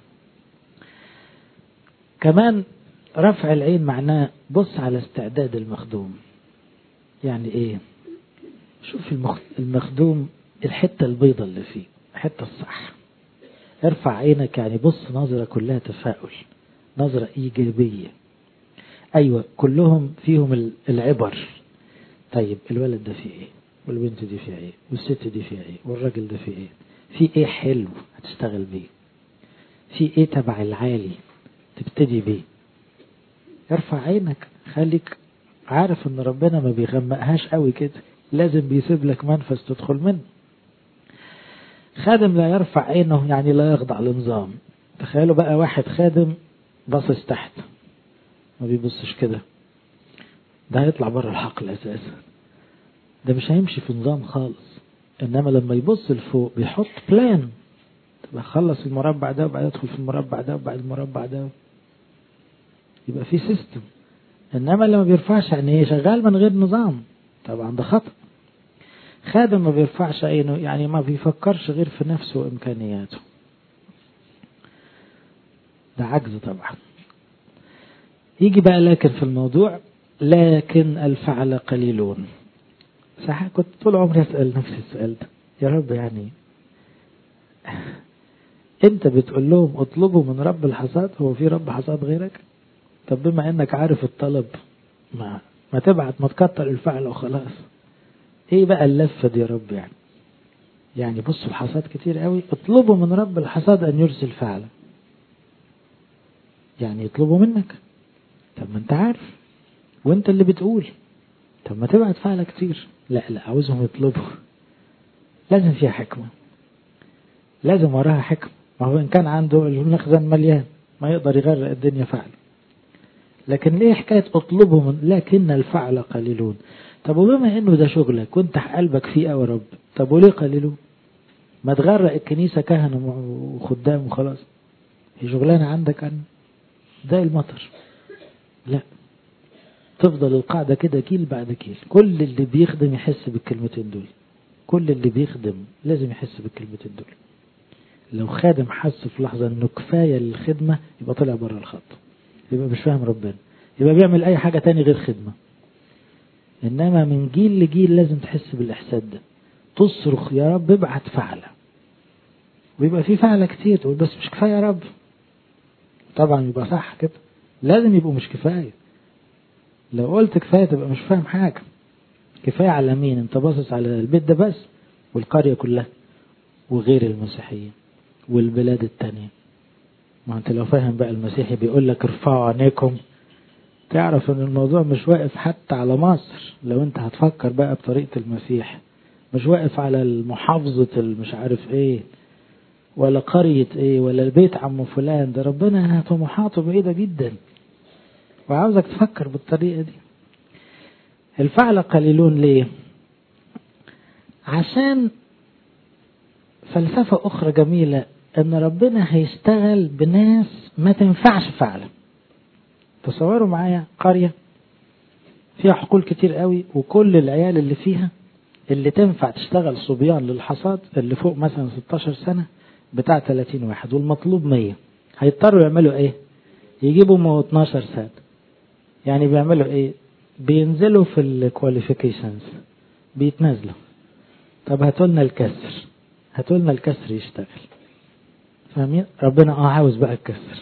كمان رفع العين معناه بص على استعداد المخدوم يعني ايه شوف المخدوم الحتة البيضة اللي فيه الحتة الصح ارفع عينك يعني بص نظرة كلها تفاؤل نظرة إيجابية أيوة كلهم فيهم العبر طيب الولد ده فيه ايه والبنت دي فيها ايه والست دي فيها ايه والراجل ده فيه ايه في ايه حلو هتشتغل بيه في ايه تبع العالي تبتدي بيه ارفع عينك خليك عارف ان ربنا ما بيغمقهاش قوي كده لازم بيسيب لك منفذ تدخل منه خادم لا يرفع عينه يعني لا يخضع لنظام تخيلوا بقى واحد خادم باصص تحت ما بيبصش كده ده هيطلع بره الحقل اساسا ده مش هيمشي في نظام خالص انما لما يبص لفوق بيحط بلان تبقى خلص المربع ده وبعدين يدخل في المربع ده وبعد المربع ده يبقى في سيستم انما اللي ما بيرفعش عينيه شغال من غير نظام طبعا ده خطأ خادم ما بيرفعش عينه يعني ما بيفكرش غير في نفسه وامكانياته ده عجز طبعا يجي بقى لكن في الموضوع لكن الفعل قليلون صح كنت طول عمري اسال نفسي السؤال ده يا رب يعني انت بتقول لهم اطلبوا من رب الحصاد هو في رب حصاد غيرك طب بما انك عارف الطلب ما ما تبعت ما تكتر الفعل وخلاص ايه بقى اللفه دي يا رب يعني يعني بصوا الحصاد كتير قوي اطلبوا من رب الحصاد ان يرسل فعلا يعني يطلبوا منك طب ما انت عارف وانت اللي بتقول طب ما تبعت فعلة كتير لا لا عاوزهم يطلبوا لازم فيها حكمة لازم وراها حكمة ما هو إن كان عنده المخزن مليان ما يقدر يغرق الدنيا فعلا لكن ليه حكاية اطلبوا من لكن الفعل قليلون طب وبما انه ده شغلك وانت قلبك فيه قوي يا رب طب وليه قليلون ما تغرق الكنيسة كهنة وخدام وخلاص هي شغلانة عندك عن ده المطر لا تفضل القاعدة كده كيل بعد كيل كل اللي بيخدم يحس بالكلمتين دول كل اللي بيخدم لازم يحس بالكلمتين دول لو خادم حس في لحظة انه كفاية للخدمة يبقى طلع بره الخط يبقى مش فاهم ربنا يبقى بيعمل اي حاجة تاني غير خدمة انما من جيل لجيل لازم تحس بالاحساس ده تصرخ يا رب ابعت فعلة ويبقى في فعلة كتير تقول بس مش كفاية يا رب طبعا يبقى صح كده لازم يبقوا مش كفاية لو قلت كفاية تبقى مش فاهم حاجة كفاية على مين انت باصص على البيت ده بس والقرية كلها وغير المسيحيين والبلاد التانية ما انت لو فاهم بقى المسيحي بيقول لك ارفعوا عينيكم تعرف ان الموضوع مش واقف حتى على مصر لو انت هتفكر بقى بطريقة المسيح مش واقف على المحافظة المش عارف ايه ولا قرية ايه ولا البيت عم فلان ده ربنا طموحاته بعيدة جدا وعاوزك تفكر بالطريقة دي الفعل قليلون ليه عشان فلسفة أخرى جميلة أن ربنا هيشتغل بناس ما تنفعش فعلا تصوروا معايا قرية فيها حقول كتير قوي وكل العيال اللي فيها اللي تنفع تشتغل صبيان للحصاد اللي فوق مثلا 16 سنة بتاع 30 واحد والمطلوب 100 هيضطروا يعملوا ايه يجيبوا 12 سنة يعني بيعملوا ايه بينزلوا في الكواليفيكيشنز بيتنازلوا طب هاتوا لنا الكسر هاتوا لنا الكسر يشتغل فاهمين ربنا اه عاوز بقى الكسر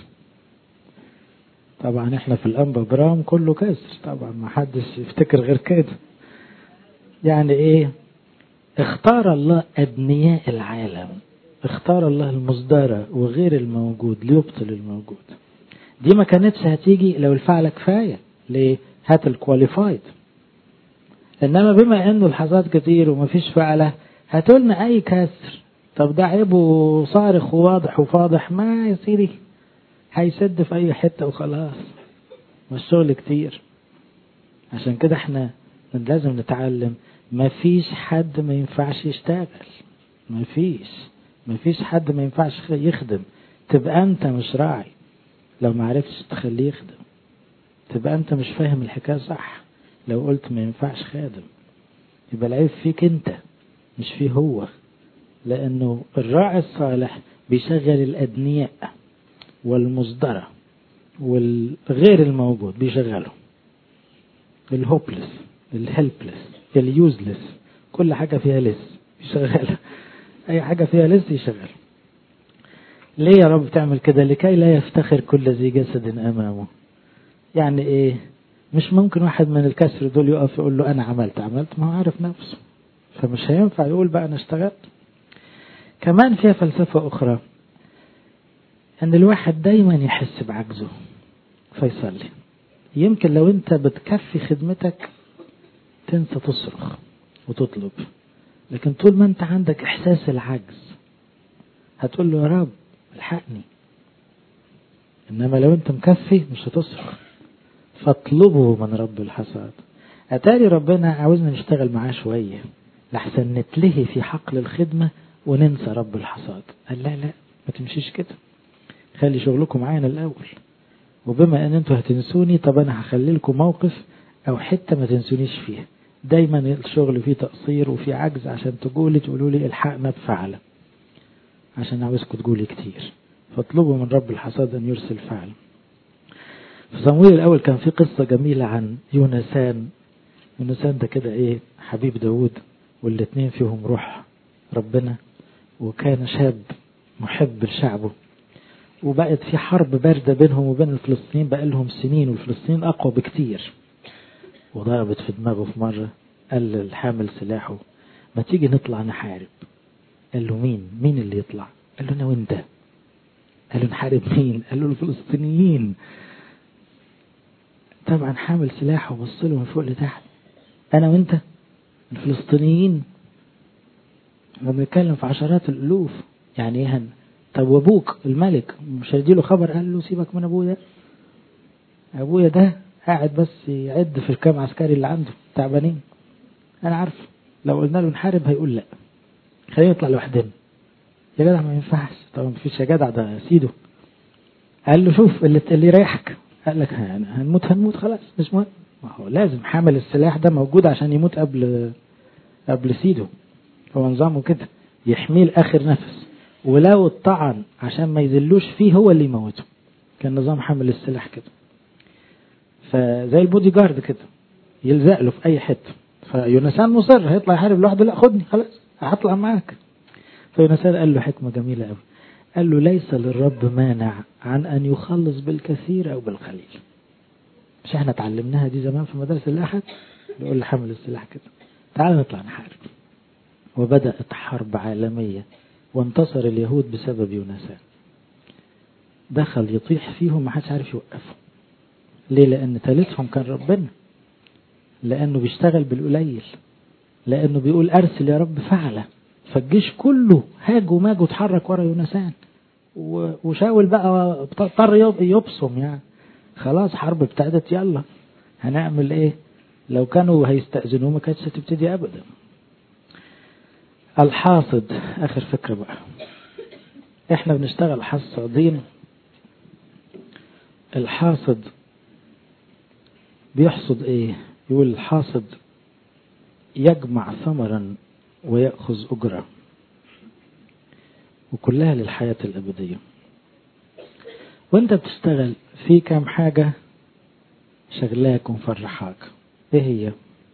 طبعا احنا في الانبا برام كله كسر طبعا ما حدش يفتكر غير كده يعني ايه اختار الله ابنياء العالم اختار الله المصدرة وغير الموجود ليبطل الموجود دي ما كانتش هتيجي لو الفعل كفاية ليه هات الكواليفايد انما بما انه الحظات كتير ومفيش فعلة هاتولنا اي كسر طب ده عيبه صارخ وواضح وفاضح ما يا سيدي هيسد في اي حتة وخلاص مش شغل كتير عشان كده احنا لازم نتعلم مفيش حد ما ينفعش يشتغل مفيش مفيش حد ما ينفعش يخدم تبقى انت مش راعي لو ما عرفتش تخليه يخدم تبقى انت مش فاهم الحكاية صح لو قلت ما ينفعش خادم يبقى العيب فيك انت مش فيه هو لانه الراعي الصالح بيشغل الادنياء والمصدرة والغير الموجود بيشغله الهوبلس الهيلبلس اليوزلس كل حاجة فيها لس يشغلها أي حاجة فيها لس يشغل ليه يا رب تعمل كده لكي لا يفتخر كل ذي جسد أمامه يعني إيه مش ممكن واحد من الكسر دول يقف يقول له أنا عملت عملت ما هو عارف نفسه فمش هينفع يقول بقى أنا اشتغلت كمان فيها فلسفة أخرى أن الواحد دايما يحس بعجزه فيصلي يمكن لو أنت بتكفي خدمتك تنسى تصرخ وتطلب لكن طول ما أنت عندك إحساس العجز هتقول له يا رب الحقني إنما لو أنت مكفي مش هتصرخ فاطلبه من رب الحصاد أتاري ربنا عاوزنا نشتغل معاه شوية لحسن نتلهي في حقل الخدمة وننسى رب الحصاد قال لا لا ما تمشيش كده خلي شغلكم معانا الأول وبما أن أنتوا هتنسوني طب أنا هخلي لكم موقف أو حتة ما تنسونيش فيها دايما الشغل فيه تقصير وفيه عجز عشان تقولي تقولوا لي الحقنا بفعل عشان عاوزكم تقولي كتير فاطلبوا من رب الحصاد أن يرسل فعل في صمويل الأول كان في قصة جميلة عن يونسان يونسان ده كده إيه حبيب داود والاتنين فيهم روح ربنا وكان شاب محب لشعبه وبقت في حرب باردة بينهم وبين الفلسطينيين بقى لهم سنين والفلسطينيين أقوى بكتير وضربت في دماغه في مرة قال للحامل سلاحه ما تيجي نطلع نحارب قال له مين مين اللي يطلع قال له أنا وأنت قال له نحارب مين قال له الفلسطينيين طبعا حامل سلاحه وبص له من فوق لتحت أنا وأنت الفلسطينيين احنا بنتكلم في عشرات الألوف يعني ايه هن طب وابوك الملك مش هيديله خبر قال له سيبك من ابويا ده ابويا ده قاعد بس يعد في الكام عسكري اللي عنده تعبانين انا عارف لو قلنا له نحارب هيقول لا خلينا نطلع لوحدنا يا جدع ما ينفعش طبعا مفيش يا جدع ده سيده قال له شوف اللي اللي يريحك قال لك هنموت هنموت خلاص مش مهم ما هو لازم حامل السلاح ده موجود عشان يموت قبل قبل سيده هو نظامه كده يحميه لاخر نفس ولو الطعن عشان ما يذلوش فيه هو اللي يموته كان نظام حمل السلاح كده فزي البودي جارد كده يلزق له في اي حته فيونسان مصر هيطلع يحارب لوحده لا خدني خلاص هطلع معاك فيونسان قال له حكمه جميله قوي قال له ليس للرب مانع عن ان يخلص بالكثير او بالقليل مش احنا اتعلمناها دي زمان في مدارس الاحد يقول لحمل السلاح كده تعال نطلع نحارب وبدأت حرب عالمية وانتصر اليهود بسبب يونسان دخل يطيح فيهم ما حدش عارف يوقفه ليه لأن ثالثهم كان ربنا لأنه بيشتغل بالقليل لأنه بيقول أرسل يا رب فعله فالجيش كله هاج وماج وتحرك ورا يونسان وشاول بقى اضطر يبصم يعني خلاص حرب ابتدت يلا هنعمل ايه لو كانوا هيستأذنوه ما كانتش هتبتدي ابدا الحاصد اخر فكرة بقى احنا بنشتغل حصادين الحاصد بيحصد ايه يقول الحاصد يجمع ثمرا ويأخذ أجرة وكلها للحياة الأبدية وانت بتشتغل في كام حاجة شغلاك ومفرحاك ايه هي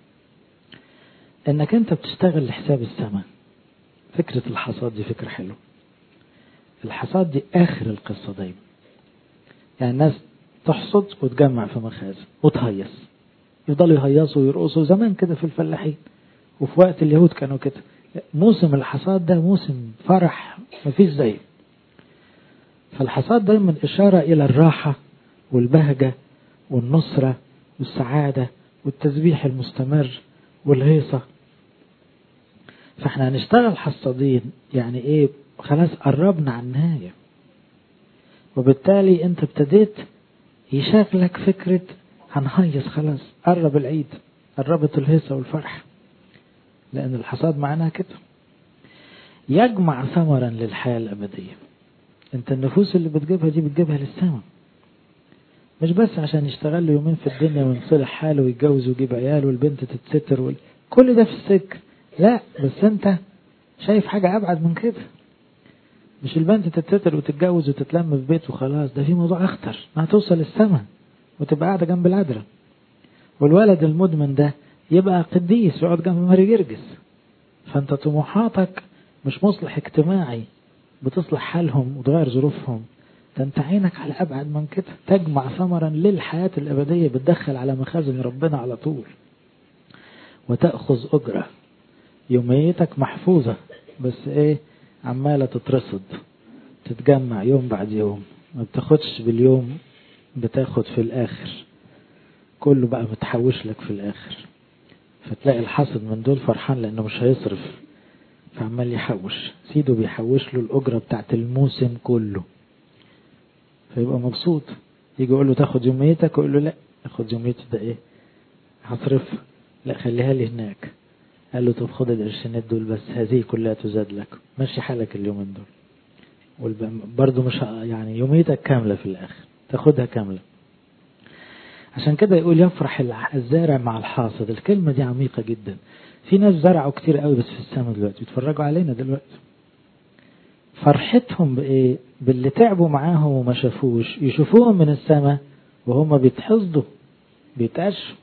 انك انت بتشتغل لحساب السماء فكرة الحصاد دي فكرة حلوة الحصاد دي اخر القصة دايما يعني الناس تحصد وتجمع في مخازن وتهيص يفضلوا يهيصوا ويرقصوا زمان كده في الفلاحين وفي وقت اليهود كانوا كده موسم الحصاد ده موسم فرح مفيش زيه فالحصاد دايما إشارة إلى الراحة والبهجة والنصرة والسعادة والتسبيح المستمر والهيصة فاحنا هنشتغل حصادين يعني ايه خلاص قربنا على النهاية وبالتالي انت ابتديت يشغلك فكرة هنهيص خلاص قرب العيد قربت الهيصة والفرح لأن الحصاد معناها كده يجمع ثمرا للحياة الأبدية انت النفوس اللي بتجيبها دي بتجيبها للسماء مش بس عشان يشتغل له يومين في الدنيا وينصلح حاله ويتجوز ويجيب عيال والبنت تتستر وال... كل ده في السكر لا بس انت شايف حاجة أبعد من كده مش البنت تتستر وتتجوز وتتلم في بيت وخلاص ده في موضوع أخطر ما هتوصل السماء وتبقى قاعدة جنب العذراء والولد المدمن ده يبقى قديس يقعد جنب ماري جرجس فانت طموحاتك مش مصلح اجتماعي بتصلح حالهم وتغير ظروفهم ده انت عينك على ابعد من كده تجمع ثمرا للحياة الابدية بتدخل على مخازن ربنا على طول وتأخذ اجرة يوميتك محفوظة بس ايه عمالة تترصد تتجمع يوم بعد يوم ما بتاخدش باليوم بتاخد في الاخر كله بقى متحوش لك في الاخر فتلاقي الحاصد من دول فرحان لانه مش هيصرف فعمال يحوش سيده بيحوش له الاجره بتاعت الموسم كله فيبقى مبسوط يجي يقول له تاخد يوميتك يقول له لا اخد يوميتي ده ايه هصرفها لا خليها لي هناك قال له طب خد القرشينات دول بس هذه كلها تزاد لك مشي حالك اليومين دول برضه مش يعني يوميتك كاملة في الآخر تاخدها كاملة عشان كده يقول يفرح الزارع مع الحاصد الكلمة دي عميقة جدا في ناس زرعوا كتير قوي بس في السماء دلوقتي بيتفرجوا علينا دلوقتي فرحتهم بإيه باللي تعبوا معاهم وما شافوش يشوفوهم من السماء وهم بيتحصدوا بيتقشوا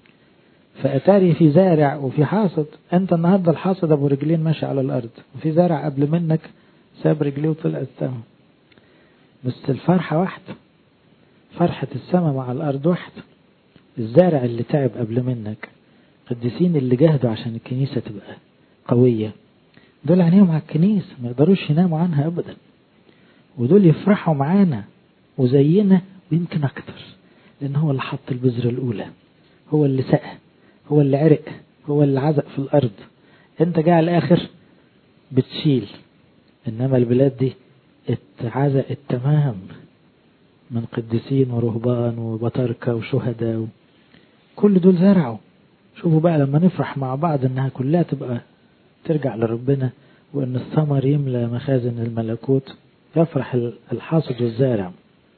فأتاري في زارع وفي حاصد أنت النهاردة الحاصد أبو رجلين ماشي على الأرض وفي زارع قبل منك ساب رجليه وطلع السماء بس الفرحة واحدة فرحة السماء مع الأرض واحدة الزارع اللي تعب قبل منك قديسين اللي جاهدوا عشان الكنيسة تبقى قوية دول عينيهم على الكنيسة ما يقدروش يناموا عنها أبدا ودول يفرحوا معانا وزينا ويمكن أكتر لأن هو اللي حط البذرة الأولى هو اللي سقى هو اللي عرق هو اللي عزق في الأرض أنت جاي على الآخر بتشيل إنما البلاد دي اتعزقت تمام من قديسين ورهبان وبطاركة وشهداء و... كل دول زرعوا شوفوا بقى لما نفرح مع بعض انها كلها تبقى ترجع لربنا وان الثمر يملى مخازن الملكوت يفرح الحاصد والزارع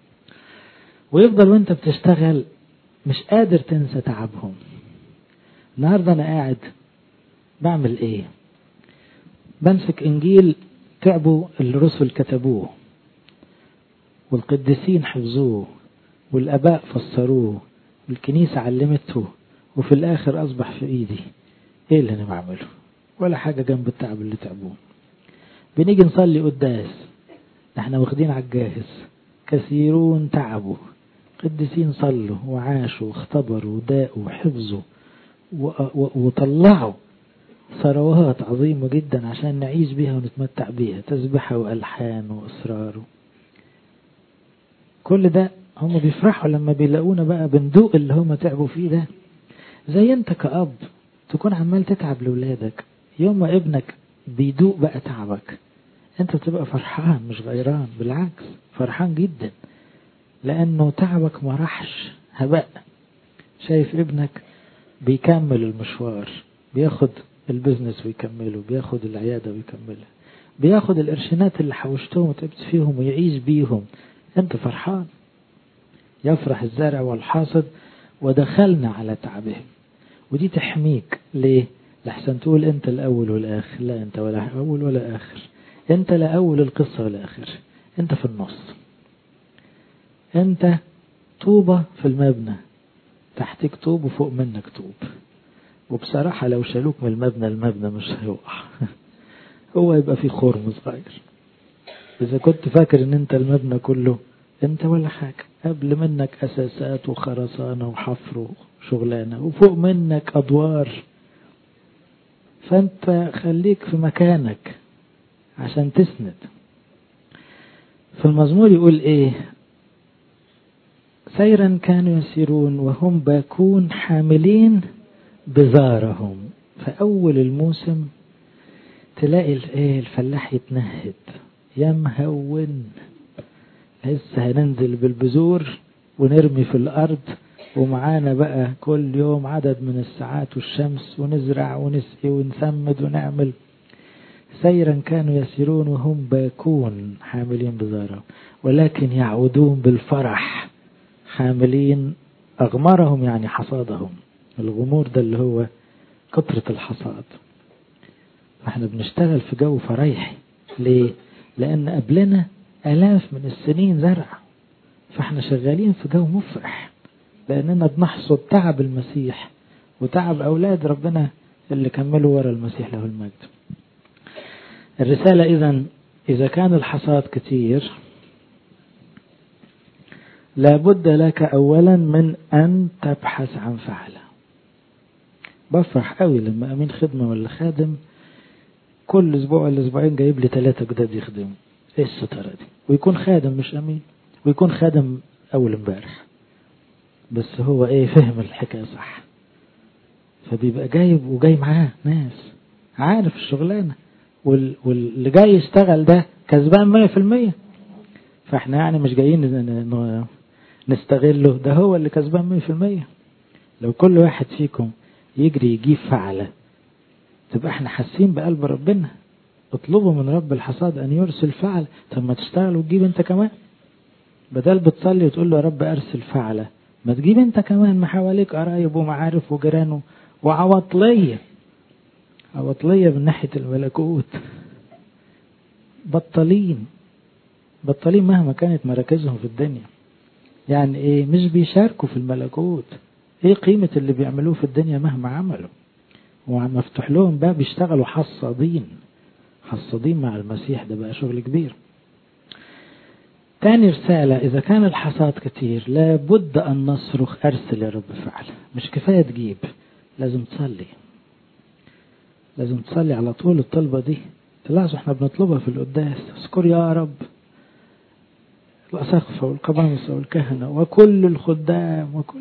ويفضل وانت بتشتغل مش قادر تنسى تعبهم النهاردة انا قاعد بعمل ايه بمسك انجيل تعبوا الرسل كتبوه والقديسين حفظوه والاباء فسروه والكنيسة علمته وفي الاخر اصبح في ايدي ايه اللي انا بعمله ولا حاجة جنب التعب اللي تعبوه بنيجي نصلي قداس احنا واخدين على الجاهز كثيرون تعبوا قديسين صلوا وعاشوا واختبروا وداقوا وحفظوا وطلعوا ثروات عظيمة جدا عشان نعيش بيها ونتمتع بيها تسبحة وألحان وإصرار كل ده هم بيفرحوا لما بيلاقونا بقى بندوق اللي هم تعبوا فيه ده زي انت كأب تكون عمال تتعب لولادك يوم ما ابنك بيدوق بقى تعبك انت بتبقى فرحان مش غيران بالعكس فرحان جدا لانه تعبك ما راحش هباء شايف ابنك بيكمل المشوار بياخد البزنس ويكمله بياخد العيادة ويكملها بياخد القرشينات اللي حوشتهم وتعبت فيهم ويعيش بيهم انت فرحان يفرح الزارع والحاصد ودخلنا على تعبهم ودي تحميك ليه لحسن تقول انت الاول والاخر لا انت ولا اول ولا اخر انت لا اول القصة ولا اخر انت في النص انت طوبة في المبنى تحتك طوب وفوق منك طوب وبصراحة لو شالوك من المبنى المبنى مش هيقع هو يبقى في خرم صغير إذا كنت فاكر إن أنت المبنى كله أنت ولا حاجة قبل منك أساسات وخرسانة وحفر وشغلانة وفوق منك أدوار فأنت خليك في مكانك عشان تسند في المزمور يقول إيه سيرا كانوا يسيرون وهم باكون حاملين بزارهم فأول الموسم تلاقي الايه الفلاح يتنهد يا مهون لسه هننزل بالبذور ونرمي في الأرض ومعانا بقى كل يوم عدد من الساعات والشمس ونزرع ونسقي ونسمد ونعمل سيرا كانوا يسيرون وهم باكون حاملين بزارهم ولكن يعودون بالفرح حاملين أغمارهم يعني حصادهم الغمور ده اللي هو كثرة الحصاد احنا بنشتغل في جو فريحي ليه لأن قبلنا آلاف من السنين زرع فاحنا شغالين في جو مفرح لأننا بنحصد تعب المسيح وتعب أولاد ربنا اللي كملوا ورا المسيح له المجد الرسالة إذا إذا كان الحصاد كتير لابد لك أولا من أن تبحث عن فعله بفرح قوي لما أمين خدمة ولا خادم كل أسبوع ولا أسبوعين جايب لي ثلاثة جداد يخدموا إيه السترة دي ويكون خادم مش أمين ويكون خادم أول امبارح بس هو إيه فهم الحكاية صح فبيبقى جايب وجاي معاه ناس عارف الشغلانة وال... واللي جاي يشتغل ده كسبان مية في المية فاحنا يعني مش جايين نستغله ده هو اللي كسبان مية في المية لو كل واحد فيكم يجري يجيب فعلة تبقى احنا حاسين بقلب ربنا اطلبوا من رب الحصاد ان يرسل فعل طب ما تشتغل وتجيب انت كمان بدل بتصلي وتقول له يا رب ارسل فعلة ما تجيب انت كمان ما حواليك قرايب ومعارف وجيران وعواطلية عواطلية من ناحية الملكوت بطلين بطلين مهما كانت مراكزهم في الدنيا يعني ايه مش بيشاركوا في الملكوت ايه قيمة اللي بيعملوه في الدنيا مهما عملوا ومفتوح لهم باب يشتغلوا حصادين حصادين مع المسيح ده بقى شغل كبير تاني رسالة إذا كان الحصاد كتير لابد أن نصرخ أرسل يا رب فعل مش كفاية تجيب لازم تصلي لازم تصلي على طول الطلبة دي تلاحظوا احنا بنطلبها في القداس اذكر يا رب الأساقفة والقبانصة والكهنة وكل الخدام وكل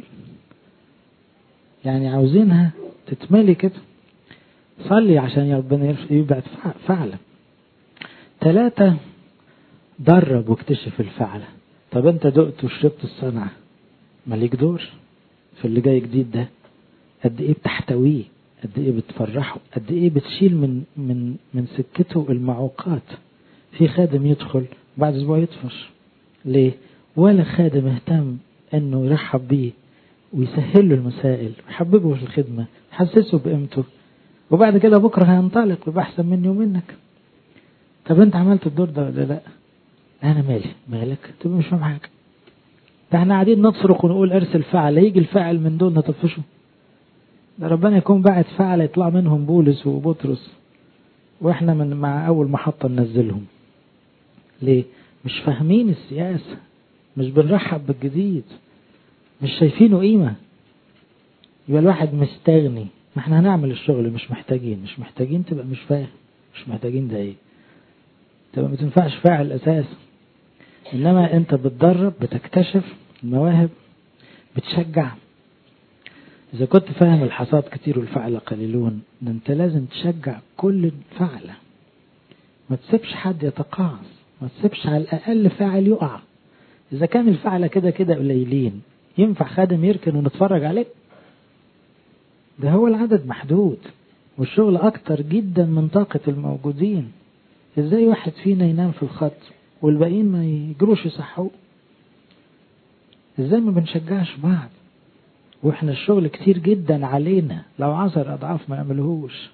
يعني عاوزينها تتملي كده صلي عشان ربنا يبعت فعلا ثلاثة درب واكتشف الفعلة طب انت دقت وشربت الصنعة مالك دور في اللي جاي جديد ده قد ايه بتحتويه قد ايه بتفرحه قد ايه بتشيل من من من سكته المعوقات في خادم يدخل بعد اسبوع يطفش ليه ولا خادم اهتم انه يرحب بيه ويسهل له المسائل ويحببه في الخدمة يحسسه بقيمته وبعد كده بكرة هينطلق ويبقى أحسن مني ومنك طب أنت عملت الدور ده ولا لأ؟ أنا مالي مالك تبقى مش فاهم حاجة ده احنا قاعدين نصرخ ونقول ارسل فعل يجي الفاعل من دول نطفشه ده ربنا يكون بعت فعل يطلع منهم بولس وبطرس واحنا من مع أول محطة ننزلهم ليه؟ مش فاهمين السياسة مش بنرحب بالجديد مش شايفينه قيمة يبقى الواحد مستغني ما احنا هنعمل الشغل مش محتاجين مش محتاجين تبقى مش فاهم مش محتاجين ده ايه تبقى ما تنفعش فاعل اساسا انما انت بتدرب بتكتشف المواهب بتشجع اذا كنت فاهم الحصاد كتير والفعل قليلون ده انت لازم تشجع كل فعلة ما تسيبش حد يتقاعس ما تسيبش على الاقل فاعل يقع اذا كان الفعلة كده كده قليلين ينفع خادم يركن ونتفرج عليه ده هو العدد محدود والشغل أكتر جدا من طاقة الموجودين إزاي واحد فينا ينام في الخط والباقيين ما يجروش يصحوه إزاي ما بنشجعش بعض وإحنا الشغل كتير جدا علينا لو عشر أضعاف ما يعملوهوش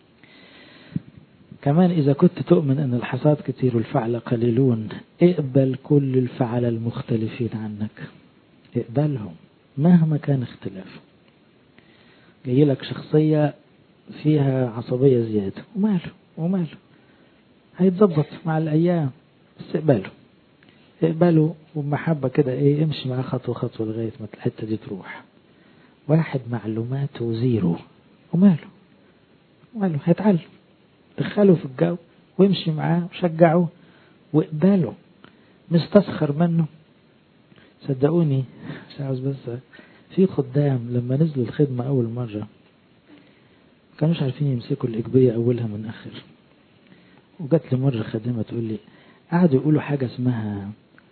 كمان إذا كنت تؤمن أن الحصاد كتير والفعل قليلون اقبل كل الفعل المختلفين عنك اقبلهم مهما كان اختلافه جاي لك شخصية فيها عصبية زيادة وماله وماله هيتظبط مع الأيام بس اقبله اقبله وبمحبة كده ايه امشي معاه خطوة خطوة لغاية ما الحتة دي تروح واحد معلوماته زيرو وماله وماله هيتعلم دخله في الجو وامشي معاه وشجعه واقبله مش تسخر منه صدقوني مش عاوز بس في خدام لما نزلوا الخدمة أول مرة كانوش عارفين يمسكوا الإجبية أولها من آخر وجات لي مرة خادمة تقول لي قعدوا يقولوا حاجة اسمها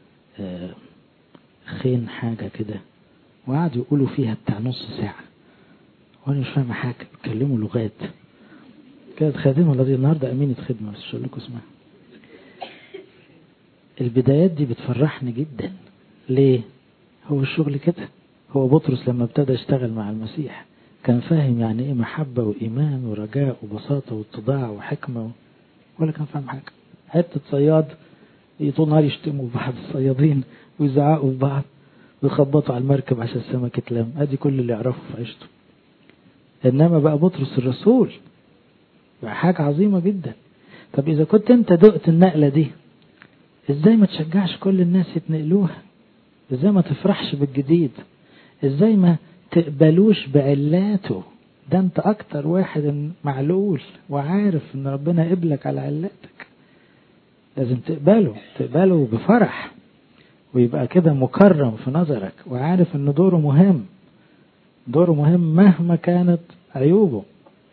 خين حاجة كده وقعدوا يقولوا فيها بتاع نص ساعة وأنا مش فاهم حاجة بيتكلموا لغات كانت خادمة الذي النهاردة أمينة خدمة بس مش لكم اسمها البدايات دي بتفرحني جدا ليه هو الشغل كده هو بطرس لما ابتدى يشتغل مع المسيح كان فاهم يعني ايه محبة وإيمان ورجاء وبساطة واتضاع وحكمة ولا كان فاهم حاجة حتة صياد طول النهار يشتموا بعض الصيادين ويزعقوا في بعض ويخبطوا على المركب عشان السمك يتلم ادي كل اللي يعرفه في عيشته انما بقى بطرس الرسول بقى حاجة عظيمة جدا طب اذا كنت انت دقت النقلة دي ازاي ما تشجعش كل الناس يتنقلوها ازاي ما تفرحش بالجديد ازاي ما تقبلوش بعلاته ده انت اكتر واحد معلول وعارف ان ربنا قبلك على علاتك لازم تقبله تقبله بفرح ويبقى كده مكرم في نظرك وعارف ان دوره مهم دوره مهم مهما كانت عيوبه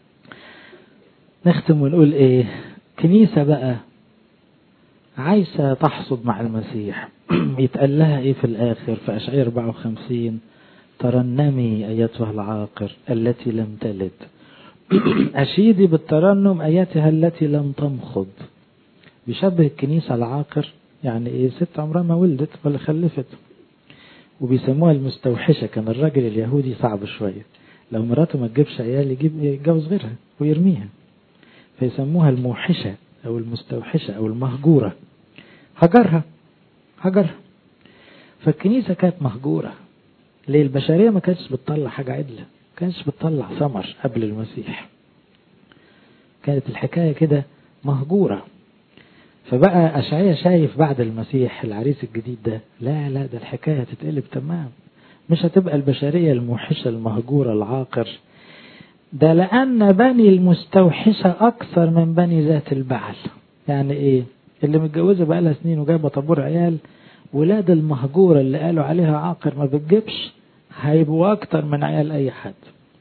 نختم ونقول ايه كنيسة بقى عايزة تحصد مع المسيح يتقال لها ايه في الاخر في اشعياء 54 ترنمي ايتها العاقر التي لم تلد اشيدي بالترنم ايتها التي لم تمخض بيشبه الكنيسة العاقر يعني ايه ست عمرها ما ولدت ولا خلفت وبيسموها المستوحشة كان الراجل اليهودي صعب شوية لو مراته ما تجيبش عيال يجيب يتجوز غيرها ويرميها فيسموها الموحشة أو المستوحشة أو المهجورة هجرها هجرها فالكنيسة كانت مهجورة ليه البشرية ما كانتش بتطلع حاجة عدلة ما كانتش بتطلع ثمر قبل المسيح كانت الحكاية كده مهجورة فبقى أشعية شايف بعد المسيح العريس الجديد ده لا لا ده الحكاية هتتقلب تمام مش هتبقى البشرية الموحشة المهجورة العاقر ده لأن بني المستوحشة أكثر من بني ذات البعل يعني إيه اللي متجوزة بقالها سنين وجايبة طابور عيال ولاد المهجورة اللي قالوا عليها عاقر ما بتجيبش هيبقوا أكتر من عيال أي حد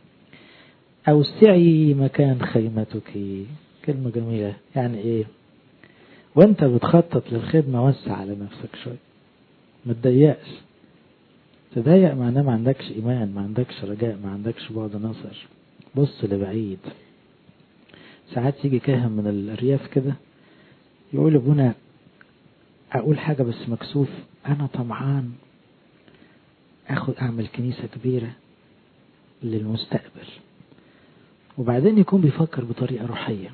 أوسعي مكان خيمتك كلمة جميلة يعني إيه وانت بتخطط للخدمة وسع على نفسك شوية ما تضيقش تضيق معناه ما عندكش إيمان ما عندكش رجاء ما عندكش بعد نصر بص لبعيد ساعات يجي كاهن من الأرياف كده يقول ابونا أقول حاجة بس مكسوف أنا طمعان أخد أعمل كنيسة كبيرة للمستقبل وبعدين يكون بيفكر بطريقة روحية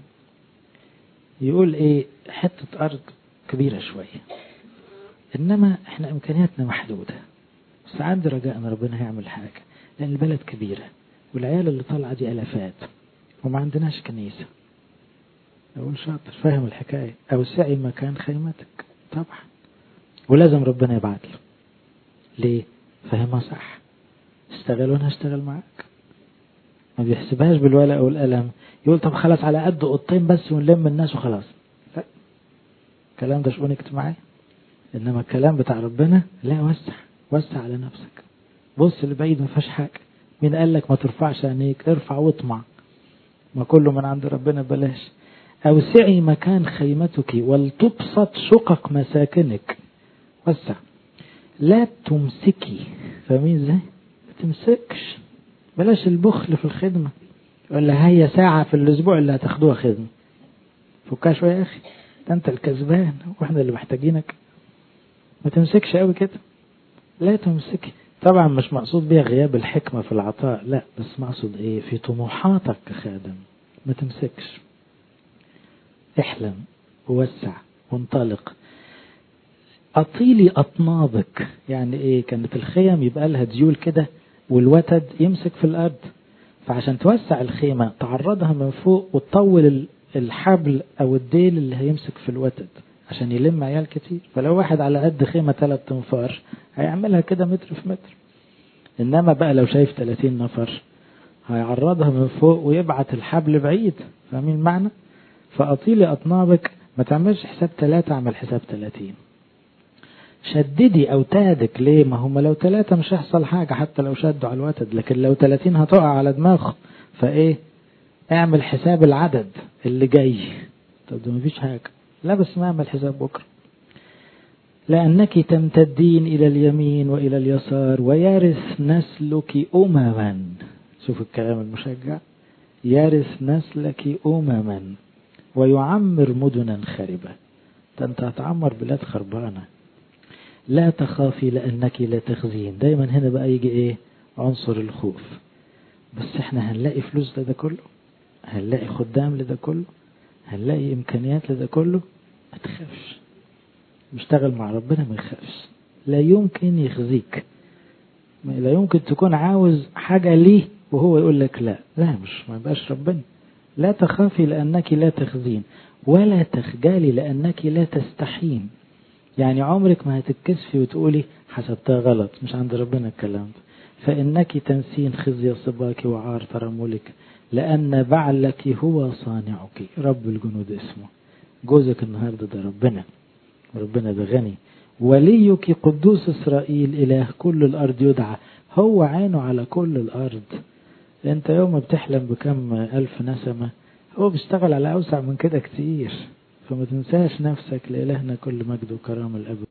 يقول ايه حتة ارض كبيرة شوية انما احنا امكانياتنا محدودة بس عندي رجاء ان ربنا هيعمل حاجة لان البلد كبيرة والعيال اللي طالعة دي الافات وما عندناش كنيسة اقول شاطر فاهم الحكاية اوسعي مكان خيمتك طبعا ولازم ربنا يبعت له ليه فاهمها صح اشتغل وانا هشتغل معاك ما بيحسبهاش بالورقة والقلم يقول طب خلاص على قد اوضتين بس ونلم الناس وخلاص لا الكلام ده شؤون اجتماعية انما الكلام بتاع ربنا لا وسع وسع على نفسك بص لبعيد ما فيهاش حاجة مين قال لك ما ترفعش عينيك ارفع واطمع ما كله من عند ربنا بلاش اوسعي مكان خيمتك ولتبسط شقق مساكنك وسع لا تمسكي فاهمين ازاي ما تمسكش بلاش البخل في الخدمة ولا هي ساعة في الأسبوع اللي هتاخدوها خدمة فكها شوية يا أخي ده أنت الكسبان وإحنا اللي محتاجينك ما تمسكش قوي كده لا تمسكي طبعا مش مقصود بيها غياب الحكمة في العطاء لا بس مقصود إيه في طموحاتك كخادم ما تمسكش احلم ووسع وانطلق أطيلي أطنابك يعني إيه كانت الخيم يبقى لها ديول كده والوتد يمسك في الأرض فعشان توسع الخيمة تعرضها من فوق وتطول الحبل أو الديل اللي هيمسك في الوتد عشان يلم عيال كتير فلو واحد على قد خيمة ثلاث تنفار هيعملها كده متر في متر إنما بقى لو شايف 30 نفر هيعرضها من فوق ويبعت الحبل بعيد فاهمين المعنى؟ فأطيلي أطنابك ما تعملش حساب ثلاثة اعمل حساب 30 شددي أوتادك ليه ما هم لو ثلاثة مش هيحصل حاجة حتى لو شدوا على الوتد لكن لو 30 هتقع على دماغه فإيه اعمل حساب العدد اللي جاي طب ده مفيش حاجة لا بس ما اعمل حساب بكرة لأنك تمتدين إلى اليمين وإلى اليسار ويرث نسلك أمما شوف الكلام المشجع يرث نسلك أمما ويعمر مدنا خربة ده أنت هتعمر بلاد خربانة لا تخافي لأنك لا تخزين دايما هنا بقى يجي ايه عنصر الخوف بس احنا هنلاقي فلوس لده كله هنلاقي خدام لده كله هنلاقي امكانيات لده كله ما تخافش مشتغل مع ربنا ما يخافش لا يمكن يخزيك لا يمكن تكون عاوز حاجة ليه وهو يقول لك لا لا مش ما يبقاش ربنا لا تخافي لأنك لا تخزين ولا تخجلي لأنك لا تستحين يعني عمرك ما هتتكسفي وتقولي حسبتها غلط مش عند ربنا الكلام ده فإنك تنسين خزي صباك وعار ترملك لأن بعلك هو صانعك رب الجنود اسمه جوزك النهاردة ده ربنا ربنا ده غني وليك قدوس إسرائيل إله كل الأرض يدعى هو عينه على كل الأرض أنت يوم ما بتحلم بكم ألف نسمة هو بيشتغل على أوسع من كده كتير فما تنساش نفسك لإلهنا كل مجد وكرامة الأب